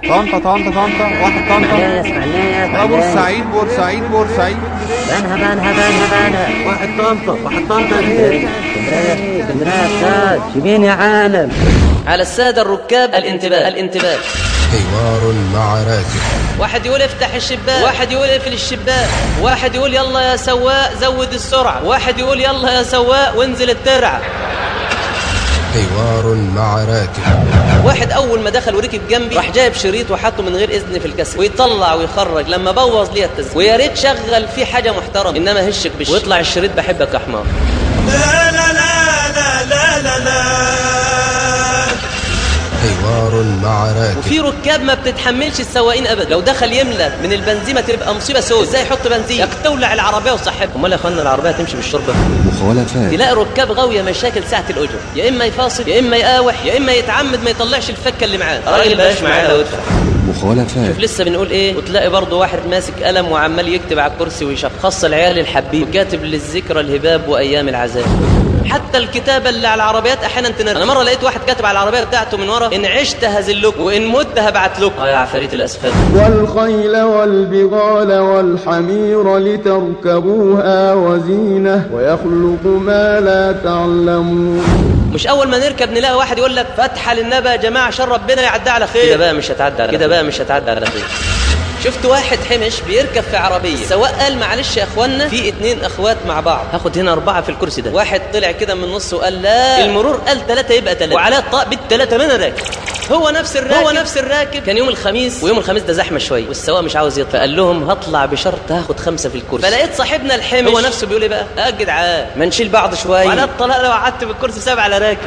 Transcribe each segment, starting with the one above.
طنطا طنطا طنطا واحد طنطا اسمع الناس آه، بورسعيد بورسعيد بورسعيد بنها بنها بنها بنها واحد طنطا واحد طنطا هناك اسكندريه اسكندريه استاذ شبين يا عالم على السادة الركاب الانتباه الانتباه حوار مع راكب واحد يقول افتح الشباك واحد يقول اقفل الشباك واحد يقول يلا يا سواق زود السرعة واحد يقول يلا يا سواق وانزل الترعة حوار مع راكب واحد اول ما دخل وركب جنبي راح جايب شريط وحطه من غير اذن في الكسر ويطلع ويخرج لما بوظ لي التسجيل ويا ريت شغل فيه حاجه محترمه انما هشك بش ويطلع الشريط بحبك يا حمار حوار مع راكب وفي ركاب ما بتتحملش السواقين ابدا لو دخل يملى من البنزيمه تبقى مصيبه سود ازاي يحط بنزين ياك تولع العربيه وصاحبها امال يا اخوانا العربيه تمشي بالشرطه مخالفات تلاقي ركاب غاويه مشاكل ساعه الاجر يا اما يفاصل يا اما يقاوح يا اما يتعمد ما يطلعش الفكه اللي معاه راجل بلاش معاه وادفع مخالفات شوف لسه بنقول ايه وتلاقي برضه واحد ماسك قلم وعمال يكتب على الكرسي ويشخص العيال الحبيب كاتب للذكرى الهباب وايام العذاب حتى الكتابة اللي على العربيات احيانا تنرفز انا مرة لقيت واحد كاتب على العربية بتاعته من ورا ان عشت هزلكم وان مت هبعت لكم اه يا عفاريت الاسفل والخيل والبغال والحمير لتركبوها وزينة ويخلق ما لا تعلمون مش اول ما نركب نلاقي واحد يقول لك فتحه للنبي يا جماعه عشان ربنا يعدي على خير كده بقى مش هتعدي على كده بقى مش هتعدي على خير شفت واحد حمش بيركب في عربيه سواق قال معلش يا اخوانا في اتنين اخوات مع بعض هاخد هنا اربعه في الكرسي ده واحد طلع كده من النص وقال لا المرور قال ثلاثه يبقى ثلاثه وعلى الطاق بالثلاثه من راكب هو نفس الراكب هو نفس الراكب كان يوم الخميس ويوم الخميس ده زحمه شويه والسواق مش عاوز يطلع فقال لهم هطلع بشرط هاخد خمسه في الكرسي فلقيت صاحبنا الحمش هو نفسه بيقول ايه بقى اه يا جدعان ما نشيل بعض شويه وعلى الطلاق لو قعدت في الكرسي سابع على راكب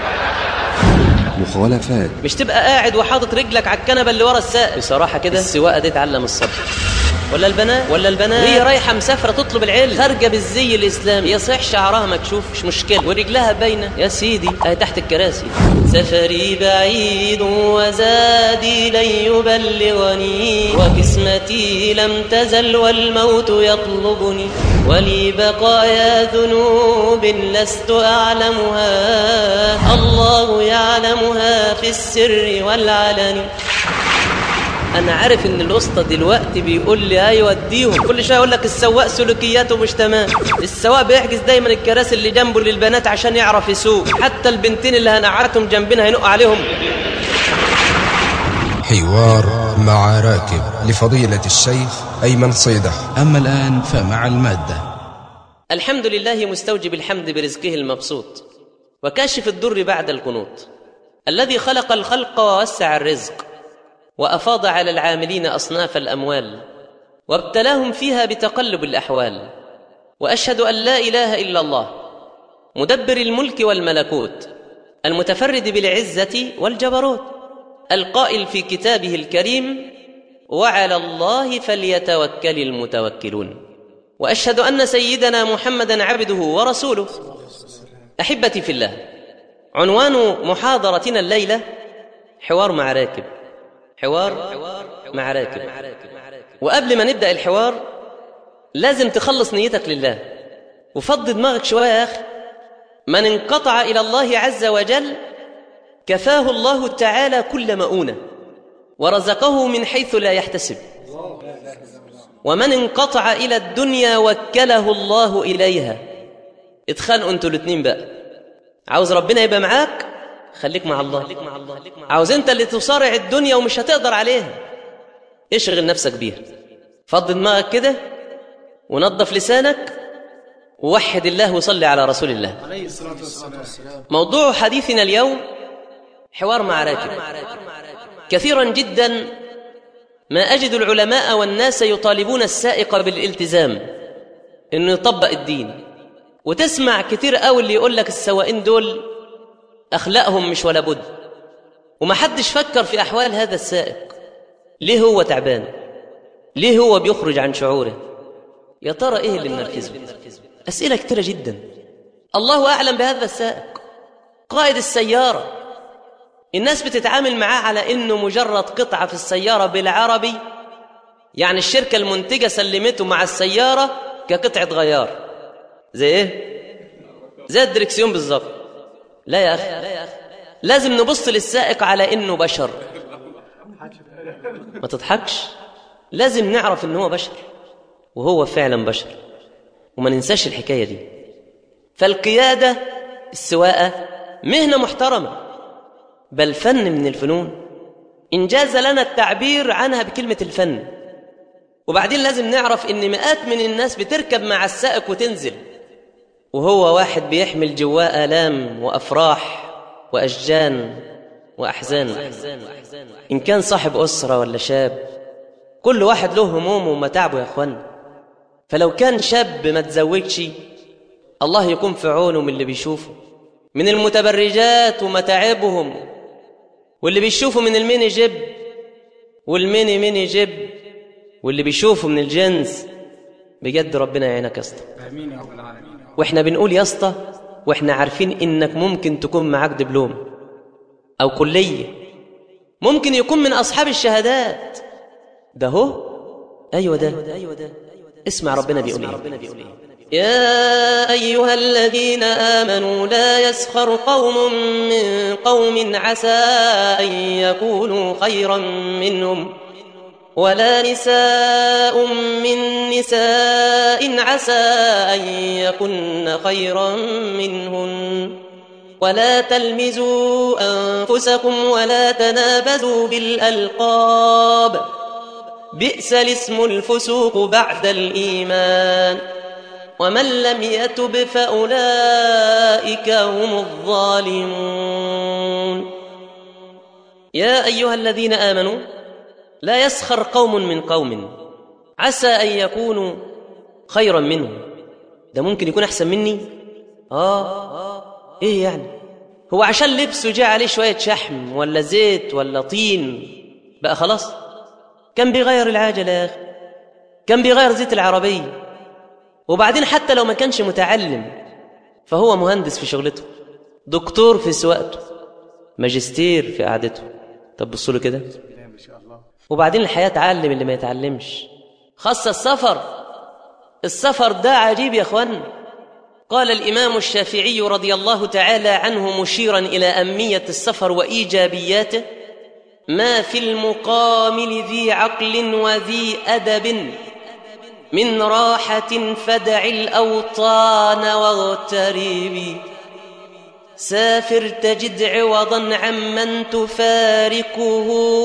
مخالفات مش تبقى قاعد وحاطط رجلك على الكنبه اللي ورا السائق بصراحه كده السواقه دي تعلم الصبر ولا البنات ولا البنات هي رايحه مسافره تطلب العلم خارجه بالزي الاسلامي يصح شعرها مكشوف مش مشكله ورجلها باينه يا سيدي اهي تحت الكراسي سفري بعيد وزادي لن يبلغني وقسمتي لم تزل والموت يطلبني ولي بقايا ذنوب لست اعلمها الله يعلمها في السر والعلن انا عارف ان الاسطى دلوقتي بيقول لي ايوه اديهم كل شويه يقول لك السواق سلوكياته مش تمام السواق بيحجز دايما الكراسي اللي جنبه للبنات عشان يعرف يسوق حتى البنتين اللي هنقعدهم جنبنا هينق عليهم حوار مع راكب لفضيلة الشيخ أيمن صيدح أما الآن فمع المادة الحمد لله مستوجب الحمد برزقه المبسوط وكاشف الضر بعد القنوط الذي خلق الخلق ووسع الرزق وافاض على العاملين اصناف الاموال وابتلاهم فيها بتقلب الاحوال واشهد ان لا اله الا الله مدبر الملك والملكوت المتفرد بالعزه والجبروت القائل في كتابه الكريم وعلى الله فليتوكل المتوكلون واشهد ان سيدنا محمدا عبده ورسوله احبتي في الله عنوان محاضرتنا الليله حوار مع راكب حوار مع راكب وقبل ما نبدا الحوار لازم تخلص نيتك لله وفض دماغك شويه يا اخي من انقطع الى الله عز وجل كفاه الله تعالى كل مؤونه ورزقه من حيث لا يحتسب ومن انقطع الى الدنيا وكله الله اليها اتخانقوا انتوا الاثنين بقى عاوز ربنا يبقى معاك خليك مع الله عاوز انت اللي تصارع الدنيا ومش هتقدر عليها اشغل نفسك بيها فض دماغك كده ونظف لسانك ووحد الله وصلي على رسول الله عليه الصلاة والسلام موضوع حديثنا اليوم حوار مع راكب كثيرا جدا ما أجد العلماء والناس يطالبون السائق بالالتزام إنه يطبق الدين وتسمع كتير قوي اللي يقول لك السواقين دول أخلاقهم مش ولا بد ومحدش فكر في أحوال هذا السائق ليه هو تعبان ليه هو بيخرج عن شعوره يا ترى إيه اللي منركزه أسئلة كتيرة جدا الله أعلم بهذا السائق قائد السيارة الناس بتتعامل معاه على إنه مجرد قطعة في السيارة بالعربي يعني الشركة المنتجة سلمته مع السيارة كقطعة غيار زي إيه؟ زي الدركسيون بالظبط لا يا أخي لازم نبص للسائق على إنه بشر ما تضحكش لازم نعرف ان هو بشر وهو فعلا بشر وما ننساش الحكايه دي فالقياده السواقه مهنه محترمه بل فن من الفنون انجاز لنا التعبير عنها بكلمه الفن وبعدين لازم نعرف ان مئات من الناس بتركب مع السائق وتنزل وهو واحد بيحمل جواه آلام وأفراح وأشجان وأحزان إن كان صاحب أسرة ولا شاب كل واحد له همومه ومتاعبه يا أخوان فلو كان شاب ما تزوجش الله يكون في عونه من اللي بيشوفه من المتبرجات ومتاعبهم واللي بيشوفوا من الميني جيب والميني ميني جيب واللي بيشوفوا من الجنس بجد ربنا يعينك يا اسطى امين يا رب العالمين واحنا بنقول يا اسطى واحنا عارفين انك ممكن تكون معاك دبلوم او كليه ممكن يكون من اصحاب الشهادات ده هو ايوه ده اسمع ربنا بيقول ايه يا ايها الذين امنوا لا يسخر قوم من قوم عسى ان يكونوا خيرا منهم ولا نساء من نساء عسى أن يكن خيرا منهن ولا تلمزوا أنفسكم ولا تنابزوا بالألقاب بئس الاسم الفسوق بعد الإيمان ومن لم يتب فأولئك هم الظالمون يا أيها الذين آمنوا لا يسخر قوم من قوم عسى أن يكونوا خيرا منهم ده ممكن يكون أحسن مني آه إيه يعني هو عشان لبسه جاء عليه شوية شحم ولا زيت ولا طين بقى خلاص كان بيغير العجلة يا أخي كان بيغير زيت العربية وبعدين حتى لو ما كانش متعلم فهو مهندس في شغلته دكتور في سواقته ماجستير في قعدته طب بصوا له كده وبعدين الحياة تعلم اللي ما يتعلمش خاصة السفر السفر ده عجيب يا اخوان قال الإمام الشافعي رضي الله تعالى عنه مشيرا إلى أمية السفر وإيجابياته ما في المقام لذي عقل وذي أدب من راحة فدع الأوطان واغتربي سافر تجد عوضا عمن تفارقه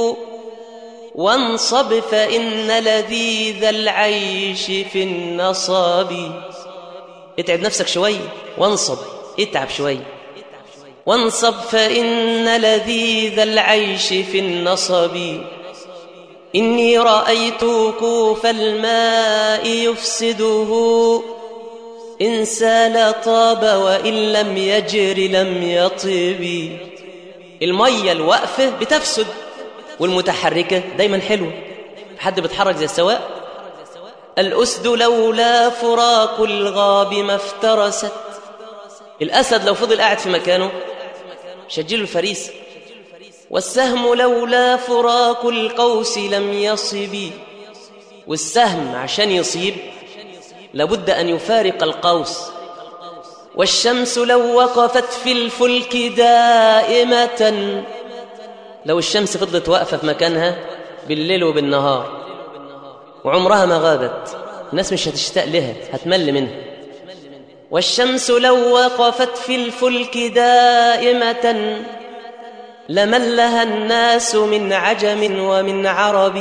وانصب فإن لذيذ العيش في النصب اتعب نفسك شوي وانصب اتعب شوي وانصب فإن لذيذ العيش في النصب إني رأيت كوف الماء يفسده إن سال طاب وإن لم يجر لم يطب المية الوقفة بتفسد والمتحركة دايما حلوة حد بيتحرك زي السواق الأسد لولا فراق الغاب ما افترست الأسد لو فضل قاعد في مكانه شجله الفريسة والسهم لولا فراق القوس لم يصب والسهم عشان يصيب لابد أن يفارق القوس والشمس لو وقفت في الفلك دائمة لو الشمس فضلت واقفة في مكانها بالليل وبالنهار وعمرها ما غابت الناس مش هتشتاق لها هتمل منها والشمس لو وقفت في الفلك دائمة لملها الناس من عجم ومن عرب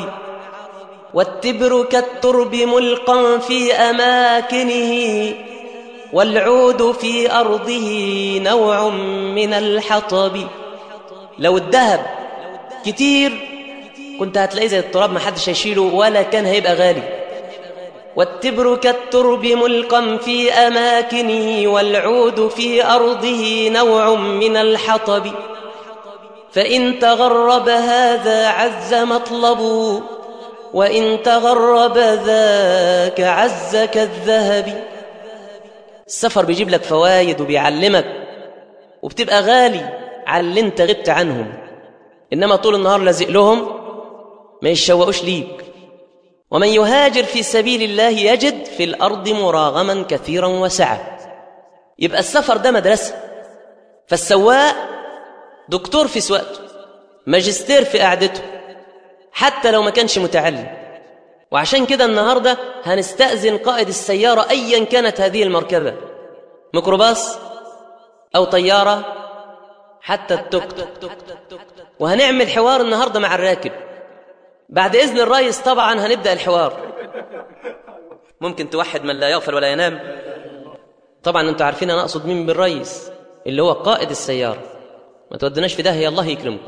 والتبر كالترب ملقا في أماكنه والعود في أرضه نوع من الحطب لو الذهب كتير كنت هتلاقيه زي التراب ما حدش هيشيله ولا كان هيبقى غالي والتبر كالترب ملقا في أماكنه والعود في أرضه نوع من الحطب فإن تغرب هذا عز مطلب وإن تغرب ذاك عز كالذهب السفر بيجيب لك فوايد وبيعلمك وبتبقى غالي على اللي انت غبت عنهم إنما طول النهار لازق لهم ما يشوقوش ليك ومن يهاجر في سبيل الله يجد في الأرض مراغما كثيرا وسعة يبقى السفر ده مدرسة فالسواق دكتور في سواقته ماجستير في قعدته حتى لو ما كانش متعلم وعشان كده النهارده هنستأذن قائد السيارة أيا كانت هذه المركبة ميكروباص أو طيارة حتى التوك توك وهنعمل حوار النهارده مع الراكب بعد إذن الرئيس طبعا هنبدأ الحوار ممكن توحد من لا يغفل ولا ينام طبعا انتوا عارفين انا اقصد مين بالرئيس اللي هو قائد السيارة ما تودناش في داهية الله يكرمكم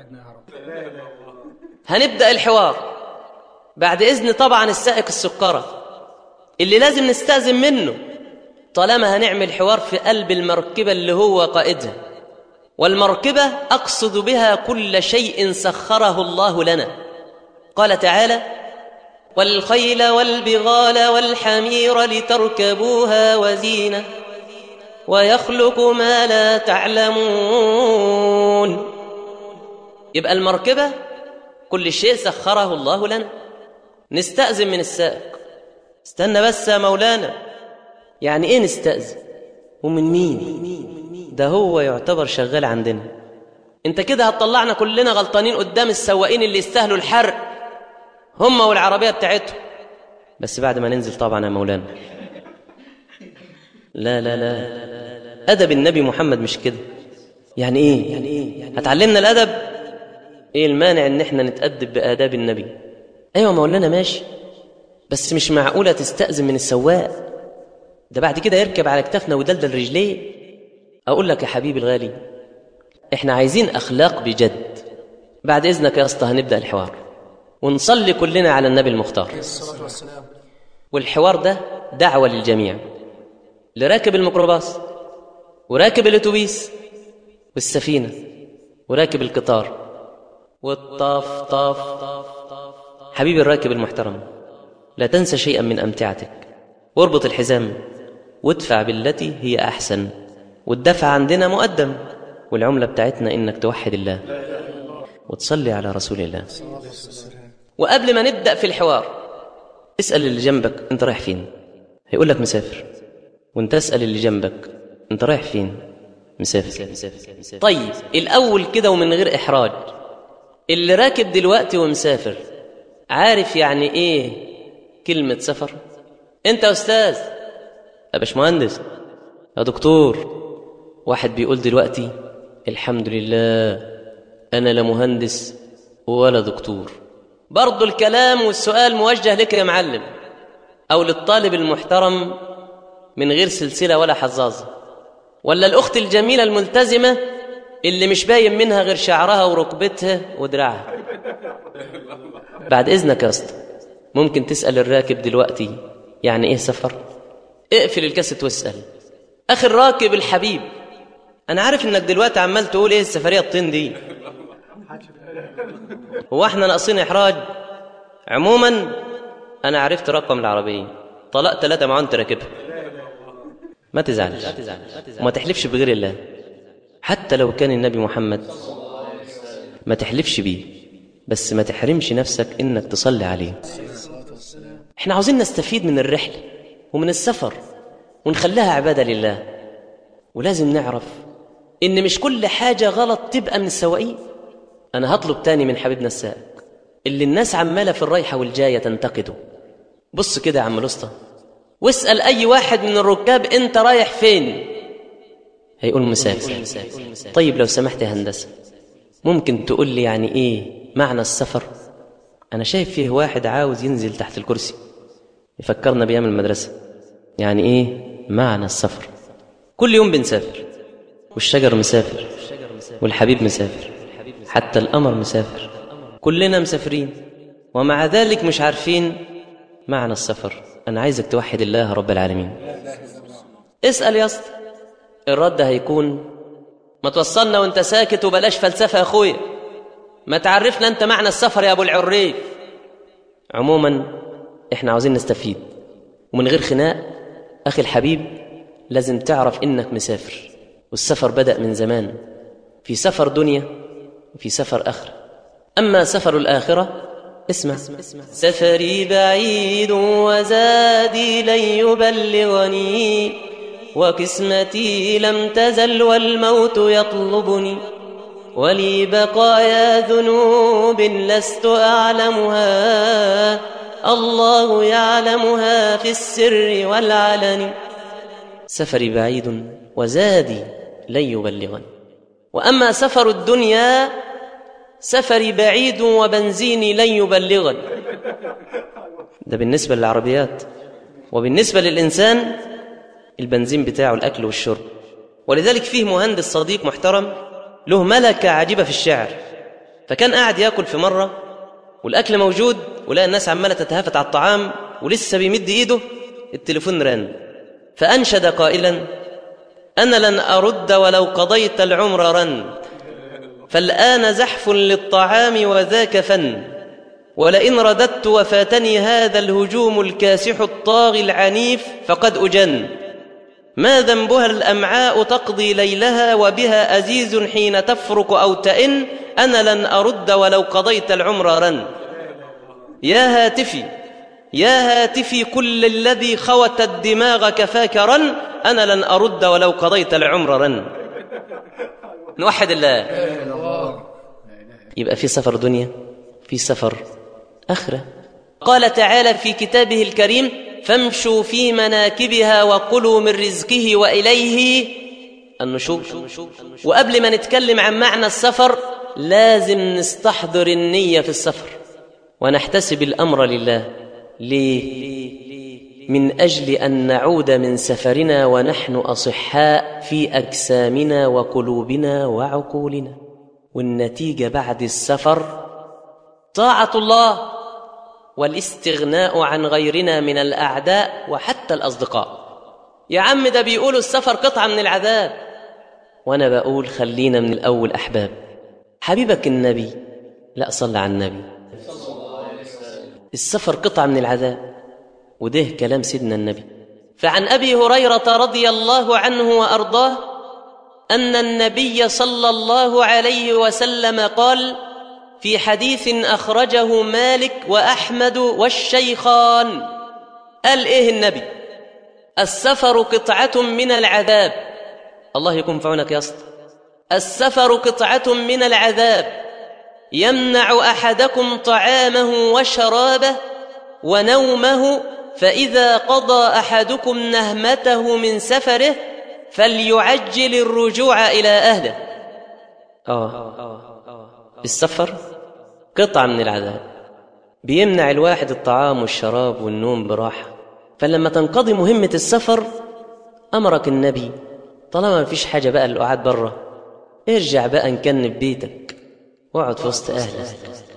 هنبدأ الحوار بعد إذن طبعا السائق السكرة اللي لازم نستأذن منه طالما هنعمل حوار في قلب المركبة اللي هو قائدها والمركبة أقصد بها كل شيء سخره الله لنا قال تعالى والخيل والبغال والحمير لتركبوها وزينة ويخلق ما لا تعلمون يبقى المركبة كل شيء سخره الله لنا نستأذن من السائق استنى بس يا مولانا يعني ايه نستأذن ومن مين ده هو يعتبر شغال عندنا انت كده هتطلعنا كلنا غلطانين قدام السواقين اللي يستاهلوا الحرق هم والعربية بتاعتهم بس بعد ما ننزل طبعا يا مولانا لا لا لا أدب النبي محمد مش كده يعني إيه؟ يعني إيه؟ هتعلمنا الأدب؟ إيه المانع إن إحنا نتأدب بآداب النبي؟ أيوة مولانا ماشي بس مش معقولة تستأذن من السواق ده بعد كده يركب على كتافنا ويدلدل رجليه أقول لك يا حبيبي الغالي إحنا عايزين أخلاق بجد بعد إذنك يا اسطى هنبدأ الحوار ونصلي كلنا على النبي المختار والحوار ده دعوة للجميع لراكب الميكروباص وراكب الاتوبيس والسفينة وراكب القطار والطاف طاف حبيبي الراكب المحترم لا تنسى شيئا من أمتعتك واربط الحزام وادفع بالتي هي أحسن والدفع عندنا مقدم والعملة بتاعتنا إنك توحد الله وتصلي على رسول الله وقبل ما نبدأ في الحوار اسأل اللي جنبك أنت رايح فين هيقول لك مسافر وانت اسأل اللي جنبك أنت رايح فين مسافر طيب الأول كده ومن غير إحراج اللي راكب دلوقتي ومسافر عارف يعني إيه كلمة سفر أنت يا أستاذ يا باشمهندس يا دكتور واحد بيقول دلوقتي الحمد لله أنا لا مهندس ولا دكتور برضو الكلام والسؤال موجه لك يا معلم أو للطالب المحترم من غير سلسلة ولا حظاظة ولا الأخت الجميلة الملتزمة اللي مش باين منها غير شعرها وركبتها ودراعها بعد إذنك يا اسطى ممكن تسأل الراكب دلوقتي يعني إيه سفر اقفل الكاسيت واسأل أخي الراكب الحبيب أنا عارف إنك دلوقتي عمال تقول إيه السفرية الطين دي هو احنا ناقصين إحراج عموما أنا عرفت رقم العربية طلقت ثلاثة ما انت راكبها ما تزعلش وما تحلفش بغير الله حتى لو كان النبي محمد ما تحلفش بيه بس ما تحرمش نفسك انك تصلي عليه احنا عاوزين نستفيد من الرحلة ومن السفر ونخليها عبادة لله ولازم نعرف ان مش كل حاجة غلط تبقى من السواقين انا هطلب تاني من حبيبنا السائق اللي الناس عمالة في الرايحة والجاية تنتقده بص كده يا عم الاسطى واسأل أي واحد من الركاب أنت رايح فين هيقول مسافر طيب لو سمحت يا هندسة ممكن تقول لي يعني إيه معنى السفر أنا شايف فيه واحد عاوز ينزل تحت الكرسي يفكرنا بأيام المدرسة يعني إيه معنى السفر كل يوم بنسافر والشجر مسافر والحبيب مسافر حتى القمر مسافر كلنا مسافرين ومع ذلك مش عارفين معنى السفر أنا عايزك توحد الله رب العالمين اسأل يا اسطى الرد هيكون ما توصلنا وانت ساكت وبلاش فلسفة يا أخويا ما تعرفنا أنت معنى السفر يا أبو العريف عموما احنا عاوزين نستفيد ومن غير خناق أخي الحبيب لازم تعرف إنك مسافر والسفر بدأ من زمان في سفر دنيا وفي سفر آخرة أما سفر الآخرة اسمع سفري بعيد وزادي لن يبلغني وقسمتي لم تزل والموت يطلبني ولي بقايا ذنوب لست أعلمها الله يعلمها في السر والعلن سفري بعيد وزادي لن يبلغني وأما سفر الدنيا سفري بعيد وبنزيني لن يبلغني ده بالنسبة للعربيات وبالنسبة للإنسان البنزين بتاعه الأكل والشرب ولذلك فيه مهندس صديق محترم له ملكة عجيبة في الشعر فكان قاعد ياكل في مرة والأكل موجود ولقى الناس عمالة تتهافت على الطعام ولسه بيمد إيده التليفون رن فأنشد قائلا أنا لن أرد ولو قضيت العمر رن فالآن زحف للطعام وذاك فن ولئن رددت وفاتني هذا الهجوم الكاسح الطاغي العنيف فقد أجن ما ذنبها الأمعاء تقضي ليلها وبها أزيز حين تفرك أو تئن أنا لن أرد ولو قضيت العمر رن يا هاتفي يا هاتفي كل الذي خوت الدماغ كفاك رن أنا لن أرد ولو قضيت العمر رن نوحد الله يبقى في سفر دنيا في سفر آخرة قال تعالى في كتابه الكريم فامشوا في مناكبها وكلوا من رزقه وإليه النشور وقبل ما نتكلم عن معنى السفر لازم نستحضر النية في السفر ونحتسب الأمر لله ليه؟ من أجل أن نعود من سفرنا ونحن أصحاء في أجسامنا وقلوبنا وعقولنا والنتيجة بعد السفر طاعة الله والاستغناء عن غيرنا من الأعداء وحتى الأصدقاء يا عم ده بيقولوا السفر قطعة من العذاب وأنا بقول خلينا من الأول أحباب حبيبك النبي لا صلى على النبي السفر قطعة من العذاب وده كلام سيدنا النبي فعن أبي هريرة رضي الله عنه وأرضاه أن النبي صلى الله عليه وسلم قال في حديث أخرجه مالك وأحمد والشيخان قال إيه النبي السفر قطعة من العذاب الله يكون في عونك يا اسطى السفر قطعة من العذاب يمنع أحدكم طعامه وشرابه ونومه فإذا قضى أحدكم نهمته من سفره فليعجل الرجوع إلى أهله آه السفر قطعة من العذاب بيمنع الواحد الطعام والشراب والنوم براحة فلما تنقضي مهمة السفر أمرك النبي طالما ما فيش حاجة بقى القعاد بره ارجع بقى نكنب بيتك واقعد في وسط أهلك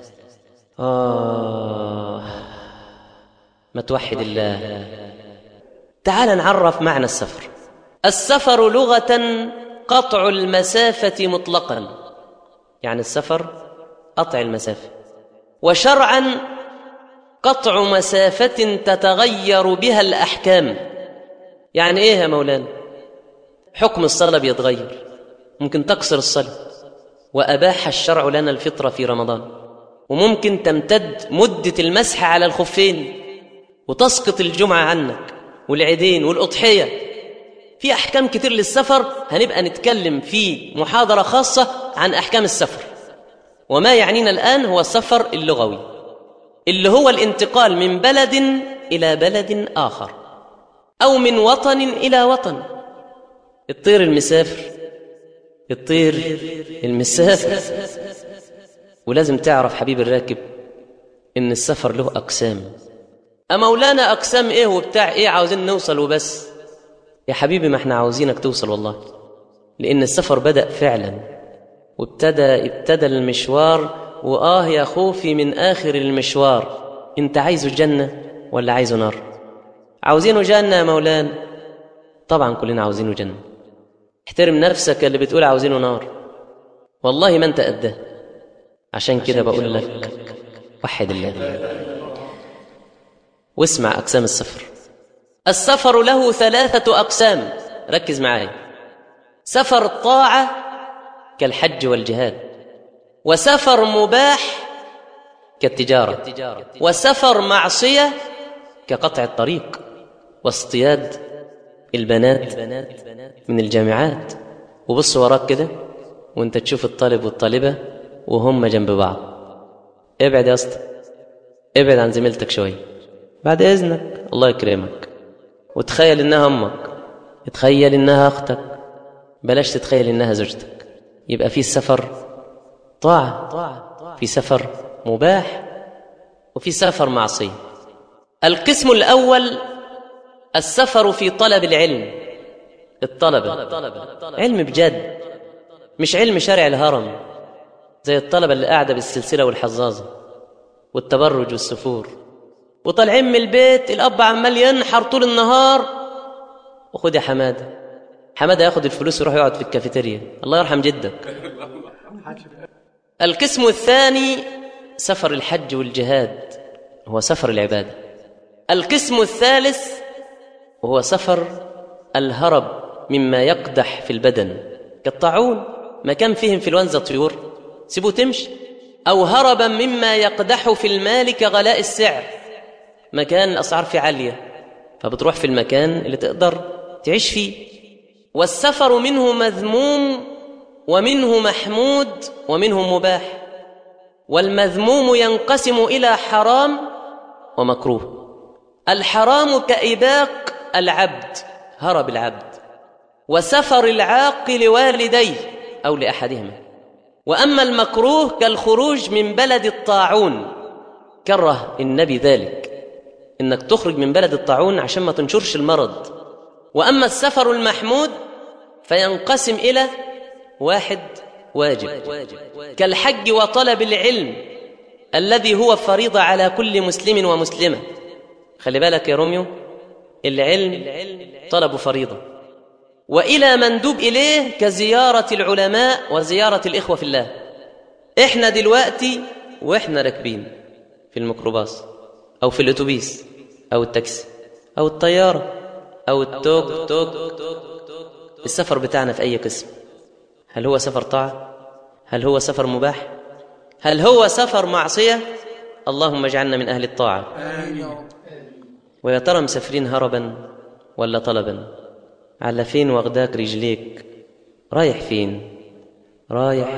آه ما توحد الله تعال نعرف معنى السفر السفر لغة قطع المسافة مطلقا يعني السفر قطع المسافة وشرعا قطع مسافة تتغير بها الأحكام يعني إيه يا مولانا حكم الصلاة بيتغير ممكن تقصر الصلاة وأباح الشرع لنا الفطرة في رمضان وممكن تمتد مدة المسح على الخفين وتسقط الجمعة عنك والعيدين والأضحية في أحكام كتير للسفر هنبقى نتكلم في محاضرة خاصة عن أحكام السفر وما يعنينا الآن هو السفر اللغوي اللي هو الانتقال من بلد إلى بلد آخر أو من وطن إلى وطن الطير المسافر الطير المسافر ولازم تعرف حبيب الراكب إن السفر له أقسام أمولانا أقسام إيه وبتاع إيه عاوزين نوصل وبس يا حبيبي ما احنا عاوزينك توصل والله لأن السفر بدأ فعلا وابتدى ابتدى المشوار وآه يا خوفي من آخر المشوار أنت عايزه جنة ولا عايزه نار عاوزينه جنة يا مولانا طبعا كلنا عاوزينه جنة احترم نفسك اللي بتقول عاوزينه نار والله ما انت قده عشان كده بقول لك وحد الله واسمع أقسام السفر السفر له ثلاثة أقسام ركز معايا سفر طاعة كالحج والجهاد وسفر مباح كالتجارة وسفر معصية كقطع الطريق واصطياد البنات من الجامعات وبص وراك كده وانت تشوف الطالب والطالبة وهم جنب بعض ابعد يا اسطى ابعد عن زميلتك شوية بعد إذنك الله يكرمك وتخيل إنها أمك تخيل إنها أختك بلاش تتخيل إنها زوجتك يبقى في السفر طاعة في سفر مباح وفي سفر معصية القسم الأول السفر في طلب العلم الطلبة علم بجد مش علم شارع الهرم زي الطلبة اللي قاعدة بالسلسلة والحظاظة والتبرج والسفور وطالعين من البيت الأب عمال ينحر طول النهار وخد يا حمادة حمادة ياخد الفلوس ويروح يقعد في الكافيتيريا الله يرحم جدك القسم الثاني سفر الحج والجهاد هو سفر العبادة القسم الثالث وهو سفر الهرب مما يقدح في البدن كالطاعون ما كان فيه انفلونزا طيور سيبوه تمشي أو هربا مما يقدح في المال كغلاء السعر مكان الأسعار فيه عالية فبتروح في المكان اللي تقدر تعيش فيه والسفر منه مذموم ومنه محمود ومنه مباح والمذموم ينقسم إلى حرام ومكروه الحرام كإباق العبد هرب العبد وسفر العاق لوالديه أو لأحدهما وأما المكروه كالخروج من بلد الطاعون كره النبي ذلك إنك تخرج من بلد الطاعون عشان ما تنشرش المرض وأما السفر المحمود فينقسم إلى واحد واجب كالحج وطلب العلم الذي هو فريضة على كل مسلم ومسلمة خلي بالك يا روميو العلم طلب فريضة وإلى مندوب إليه كزيارة العلماء وزيارة الإخوة في الله إحنا دلوقتي وإحنا راكبين في الميكروباص أو في الأتوبيس أو التاكسي أو الطيارة أو التوك توك السفر بتاعنا في أي قسم هل هو سفر طاعة؟ هل هو سفر مباح؟ هل هو سفر معصية؟ اللهم اجعلنا من أهل الطاعة ويا ترى مسافرين هربا ولا طلبا على فين واخداك رجليك رايح فين رايح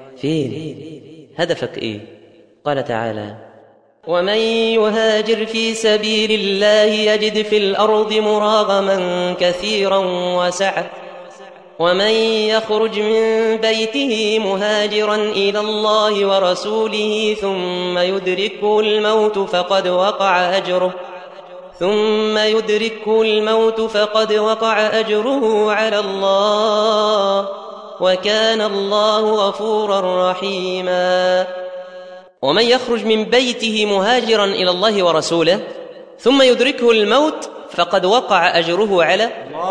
فين هدفك ايه قال تعالى ومن يهاجر في سبيل الله يجد في الارض مراغما كثيرا وسعه ومن يخرج من بيته مهاجرا الى الله ورسوله ثم يدركه الموت فقد وقع اجره ثم يدركه الموت فقد وقع اجره على الله وكان الله غفورا رحيما ومن يخرج من بيته مهاجرا الى الله ورسوله ثم يدركه الموت فقد وقع اجره على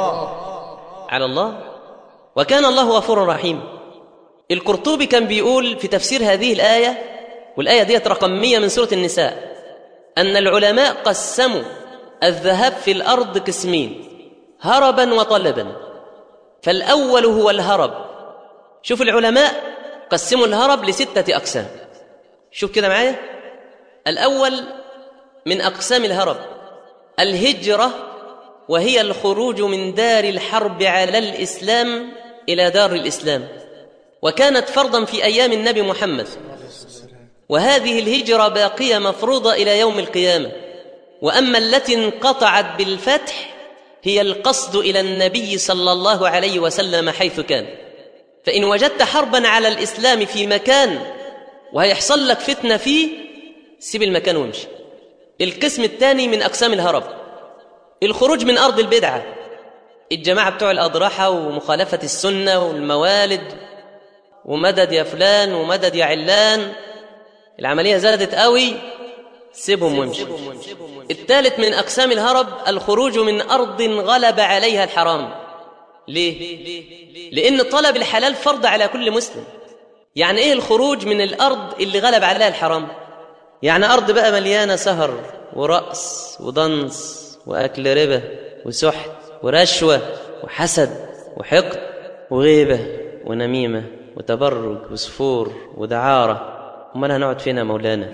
على الله وكان الله غفورا رحيما القرطبي كان بيقول في تفسير هذه الايه والايه ديت رقم 100 من سوره النساء ان العلماء قسموا الذهاب في الارض قسمين هربا وطلبا فالاول هو الهرب شوف العلماء قسموا الهرب لسته اقسام شوف كده معايا الاول من اقسام الهرب الهجره وهي الخروج من دار الحرب على الاسلام الى دار الاسلام وكانت فرضا في ايام النبي محمد وهذه الهجره باقيه مفروضه الى يوم القيامه واما التي انقطعت بالفتح هي القصد الى النبي صلى الله عليه وسلم حيث كان فان وجدت حربا على الاسلام في مكان وهيحصل لك فتنه فيه سيب المكان وامشي القسم الثاني من اقسام الهرب الخروج من ارض البدعه الجماعه بتوع الاضرحه ومخالفه السنه والموالد ومدد يا فلان ومدد يا علان العمليه زادت قوي سيبهم وامشي الثالث من اقسام الهرب الخروج من ارض غلب عليها الحرام ليه لان طلب الحلال فرض على كل مسلم يعني ايه الخروج من الارض اللي غلب عليها الحرام يعني ارض بقى مليانه سهر ورقص ودنس واكل ربا وسحت ورشوه وحسد وحقد وغيبه ونميمه وتبرج وسفور ودعاره امال هنقعد فين يا مولانا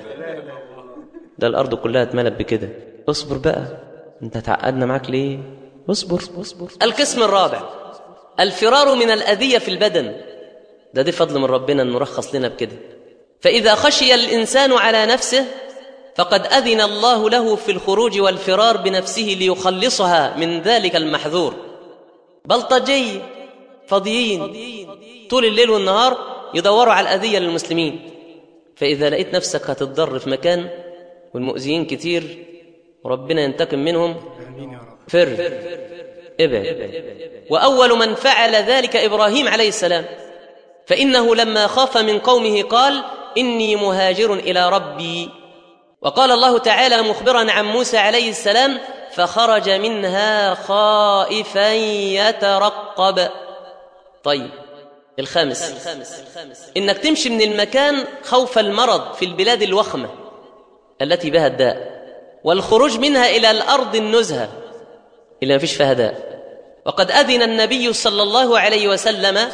ده الارض كلها اتملت بكده اصبر بقى انت تعقدنا معاك ليه اصبر اصبر القسم الرابع الفرار من الاذيه في البدن ده دي فضل من ربنا انه رخص لنا بكده فاذا خشي الانسان على نفسه فقد اذن الله له في الخروج والفرار بنفسه ليخلصها من ذلك المحذور بلطجي فاضيين طول الليل والنهار يدوروا على الاذيه للمسلمين فاذا لقيت نفسك هتتضر في مكان والمؤذيين كتير وربنا ينتقم منهم فر ابعد واول من فعل ذلك ابراهيم عليه السلام فانه لما خاف من قومه قال اني مهاجر الى ربي وقال الله تعالى مخبرا عن موسى عليه السلام فخرج منها خائفا يترقب طيب الخامس انك تمشي من المكان خوف المرض في البلاد الوخمه التي بها الداء والخروج منها الى الارض النزهه اللي ما فيش فيها داء وقد اذن النبي صلى الله عليه وسلم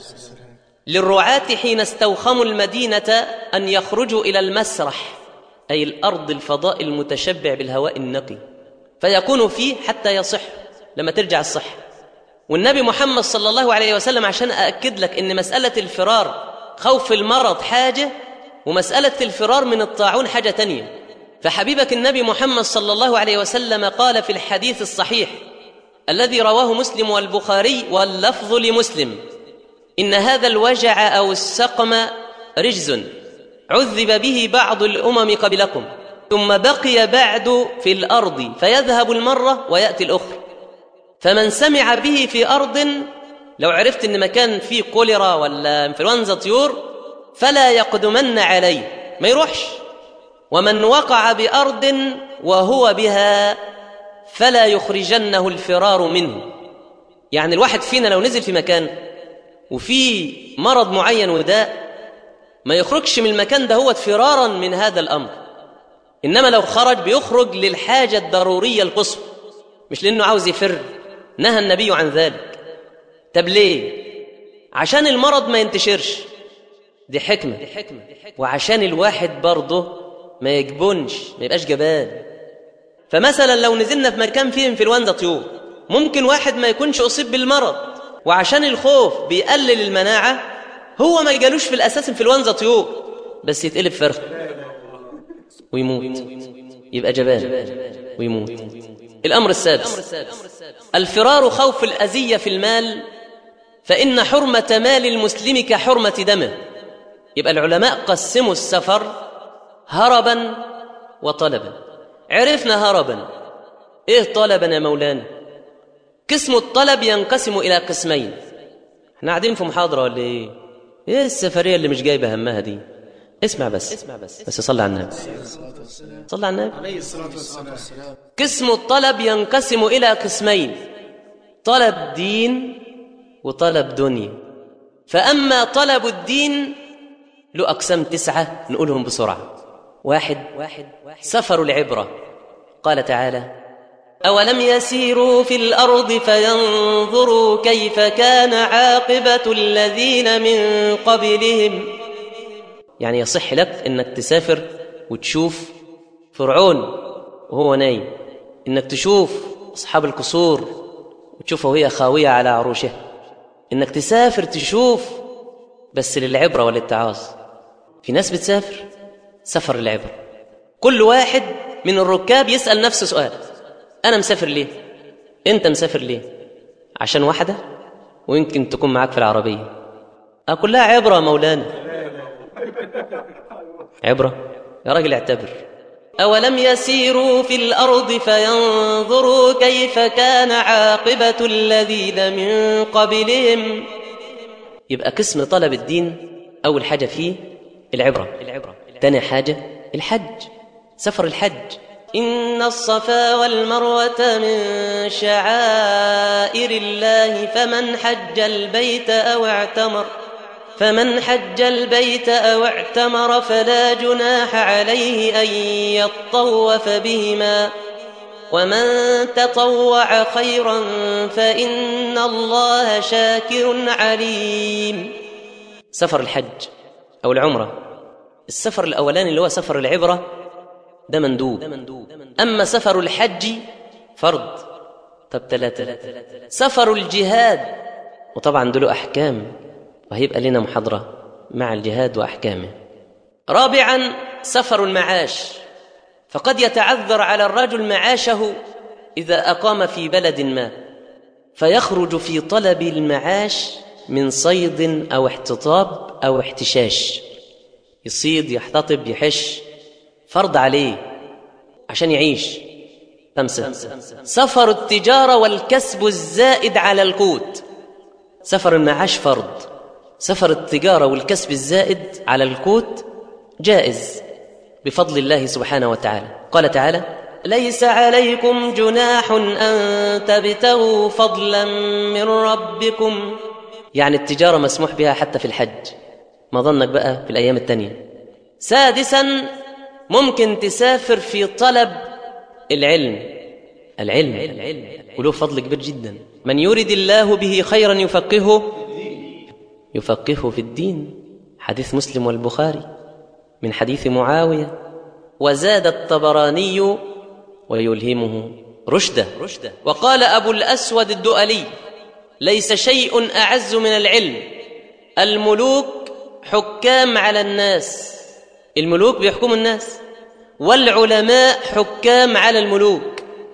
للرعاة حين استوخموا المدينة أن يخرجوا إلى المسرح أي الأرض الفضاء المتشبع بالهواء النقي فيكونوا فيه حتى يصح لما ترجع الصحة والنبي محمد صلى الله عليه وسلم عشان أأكد لك أن مسألة الفرار خوف المرض حاجة ومسألة الفرار من الطاعون حاجة تانية فحبيبك النبي محمد صلى الله عليه وسلم قال في الحديث الصحيح الذي رواه مسلم والبخاري واللفظ لمسلم إن هذا الوجع أو السقم رجز عذب به بعض الأمم قبلكم ثم بقي بعد في الأرض فيذهب المرة ويأتي الأخرى فمن سمع به في أرض لو عرفت إن مكان فيه كوليرا ولا انفلونزا طيور فلا يقدمن عليه ما يروحش ومن وقع بأرض وهو بها فلا يخرجنه الفرار منه يعني الواحد فينا لو نزل في مكان وفي مرض معين وداء ما يخرجش من المكان ده هو فرارا من هذا الأمر إنما لو خرج بيخرج للحاجة الضرورية القصوى مش لأنه عاوز يفر نهى النبي عن ذلك طب ليه عشان المرض ما ينتشرش دي حكمة وعشان الواحد برضه ما يجبنش ما يبقاش جبان فمثلا لو نزلنا في مكان فيه انفلونزا طيور ممكن واحد ما يكونش أصيب بالمرض وعشان الخوف بيقلل المناعة هو ما جالوش في الأساس انفلونزا طيور بس يتقلب فرخ ويموت يبقى جبان ويموت الأمر السادس الفرار خوف الأذية في المال فإن حرمة مال المسلم كحرمة دمه يبقى العلماء قسموا السفر هربا وطلبا عرفنا هربا ايه طلبا يا مولانا قسم الطلب ينقسم الى قسمين احنا قاعدين في محاضره ولا ايه ايه السفريه اللي مش جايبه همها دي اسمع بس اسمع بس بس صلي على النبي صلي على النبي عليه الصلاة والسلام قسم الطلب ينقسم الى قسمين طلب دين وطلب دنيا فاما طلب الدين له اقسام تسعه نقولهم بسرعه واحد سفر العبره قال تعالى أولم يسيروا في الأرض فينظروا كيف كان عاقبة الذين من قبلهم يعني يصح لك أنك تسافر وتشوف فرعون وهو نايم أنك تشوف أصحاب القصور وتشوفها وهي خاوية على عروشها أنك تسافر تشوف بس للعبرة وللتعاظ في ناس بتسافر سفر العبرة كل واحد من الركاب يسأل نفسه سؤال أنا مسافر ليه؟ أنت مسافر ليه؟ عشان واحدة؟ ويمكن تكون معاك في العربية أه كلها عبرة يا مولانا عبرة يا راجل اعتبر أولم يسيروا في الأرض فينظروا كيف كان عاقبة الذين من قبلهم يبقى قسم طلب الدين أول حاجة فيه العبرة تاني حاجة الحج سفر الحج إن الصفا والمروة من شعائر الله فمن حج البيت أو اعتمر فمن حج البيت أو اعتمر فلا جناح عليه أن يطوف بهما ومن تطوع خيرا فإن الله شاكر عليم سفر الحج أو العمرة السفر الأولاني اللي هو سفر العبرة ده مندوب أما سفر الحج فرض طب ثلاثة سفر الجهاد وطبعا دول أحكام وهيبقى لنا محاضرة مع الجهاد وأحكامه رابعا سفر المعاش فقد يتعذر على الرجل معاشه إذا أقام في بلد ما فيخرج في طلب المعاش من صيد أو احتطاب أو احتشاش يصيد يحتطب يحش فرض عليه عشان يعيش خمسة سفر التجارة والكسب الزائد على القوت سفر المعاش فرض سفر التجارة والكسب الزائد على القوت جائز بفضل الله سبحانه وتعالى قال تعالى ليس عليكم جناح أن تبتغوا فضلا من ربكم يعني التجارة مسموح بها حتى في الحج ما ظنك بقى في الأيام التانية سادسا ممكن تسافر في طلب العلم العلم وله فضل كبير جدا من يرد الله به خيرا يفقهه يفقهه في الدين حديث مسلم والبخاري من حديث معاوية وزاد الطبراني ويلهمه رشده وقال أبو الأسود الدؤلي ليس شيء أعز من العلم الملوك حكام على الناس الملوك بيحكموا الناس والعلماء حكام على الملوك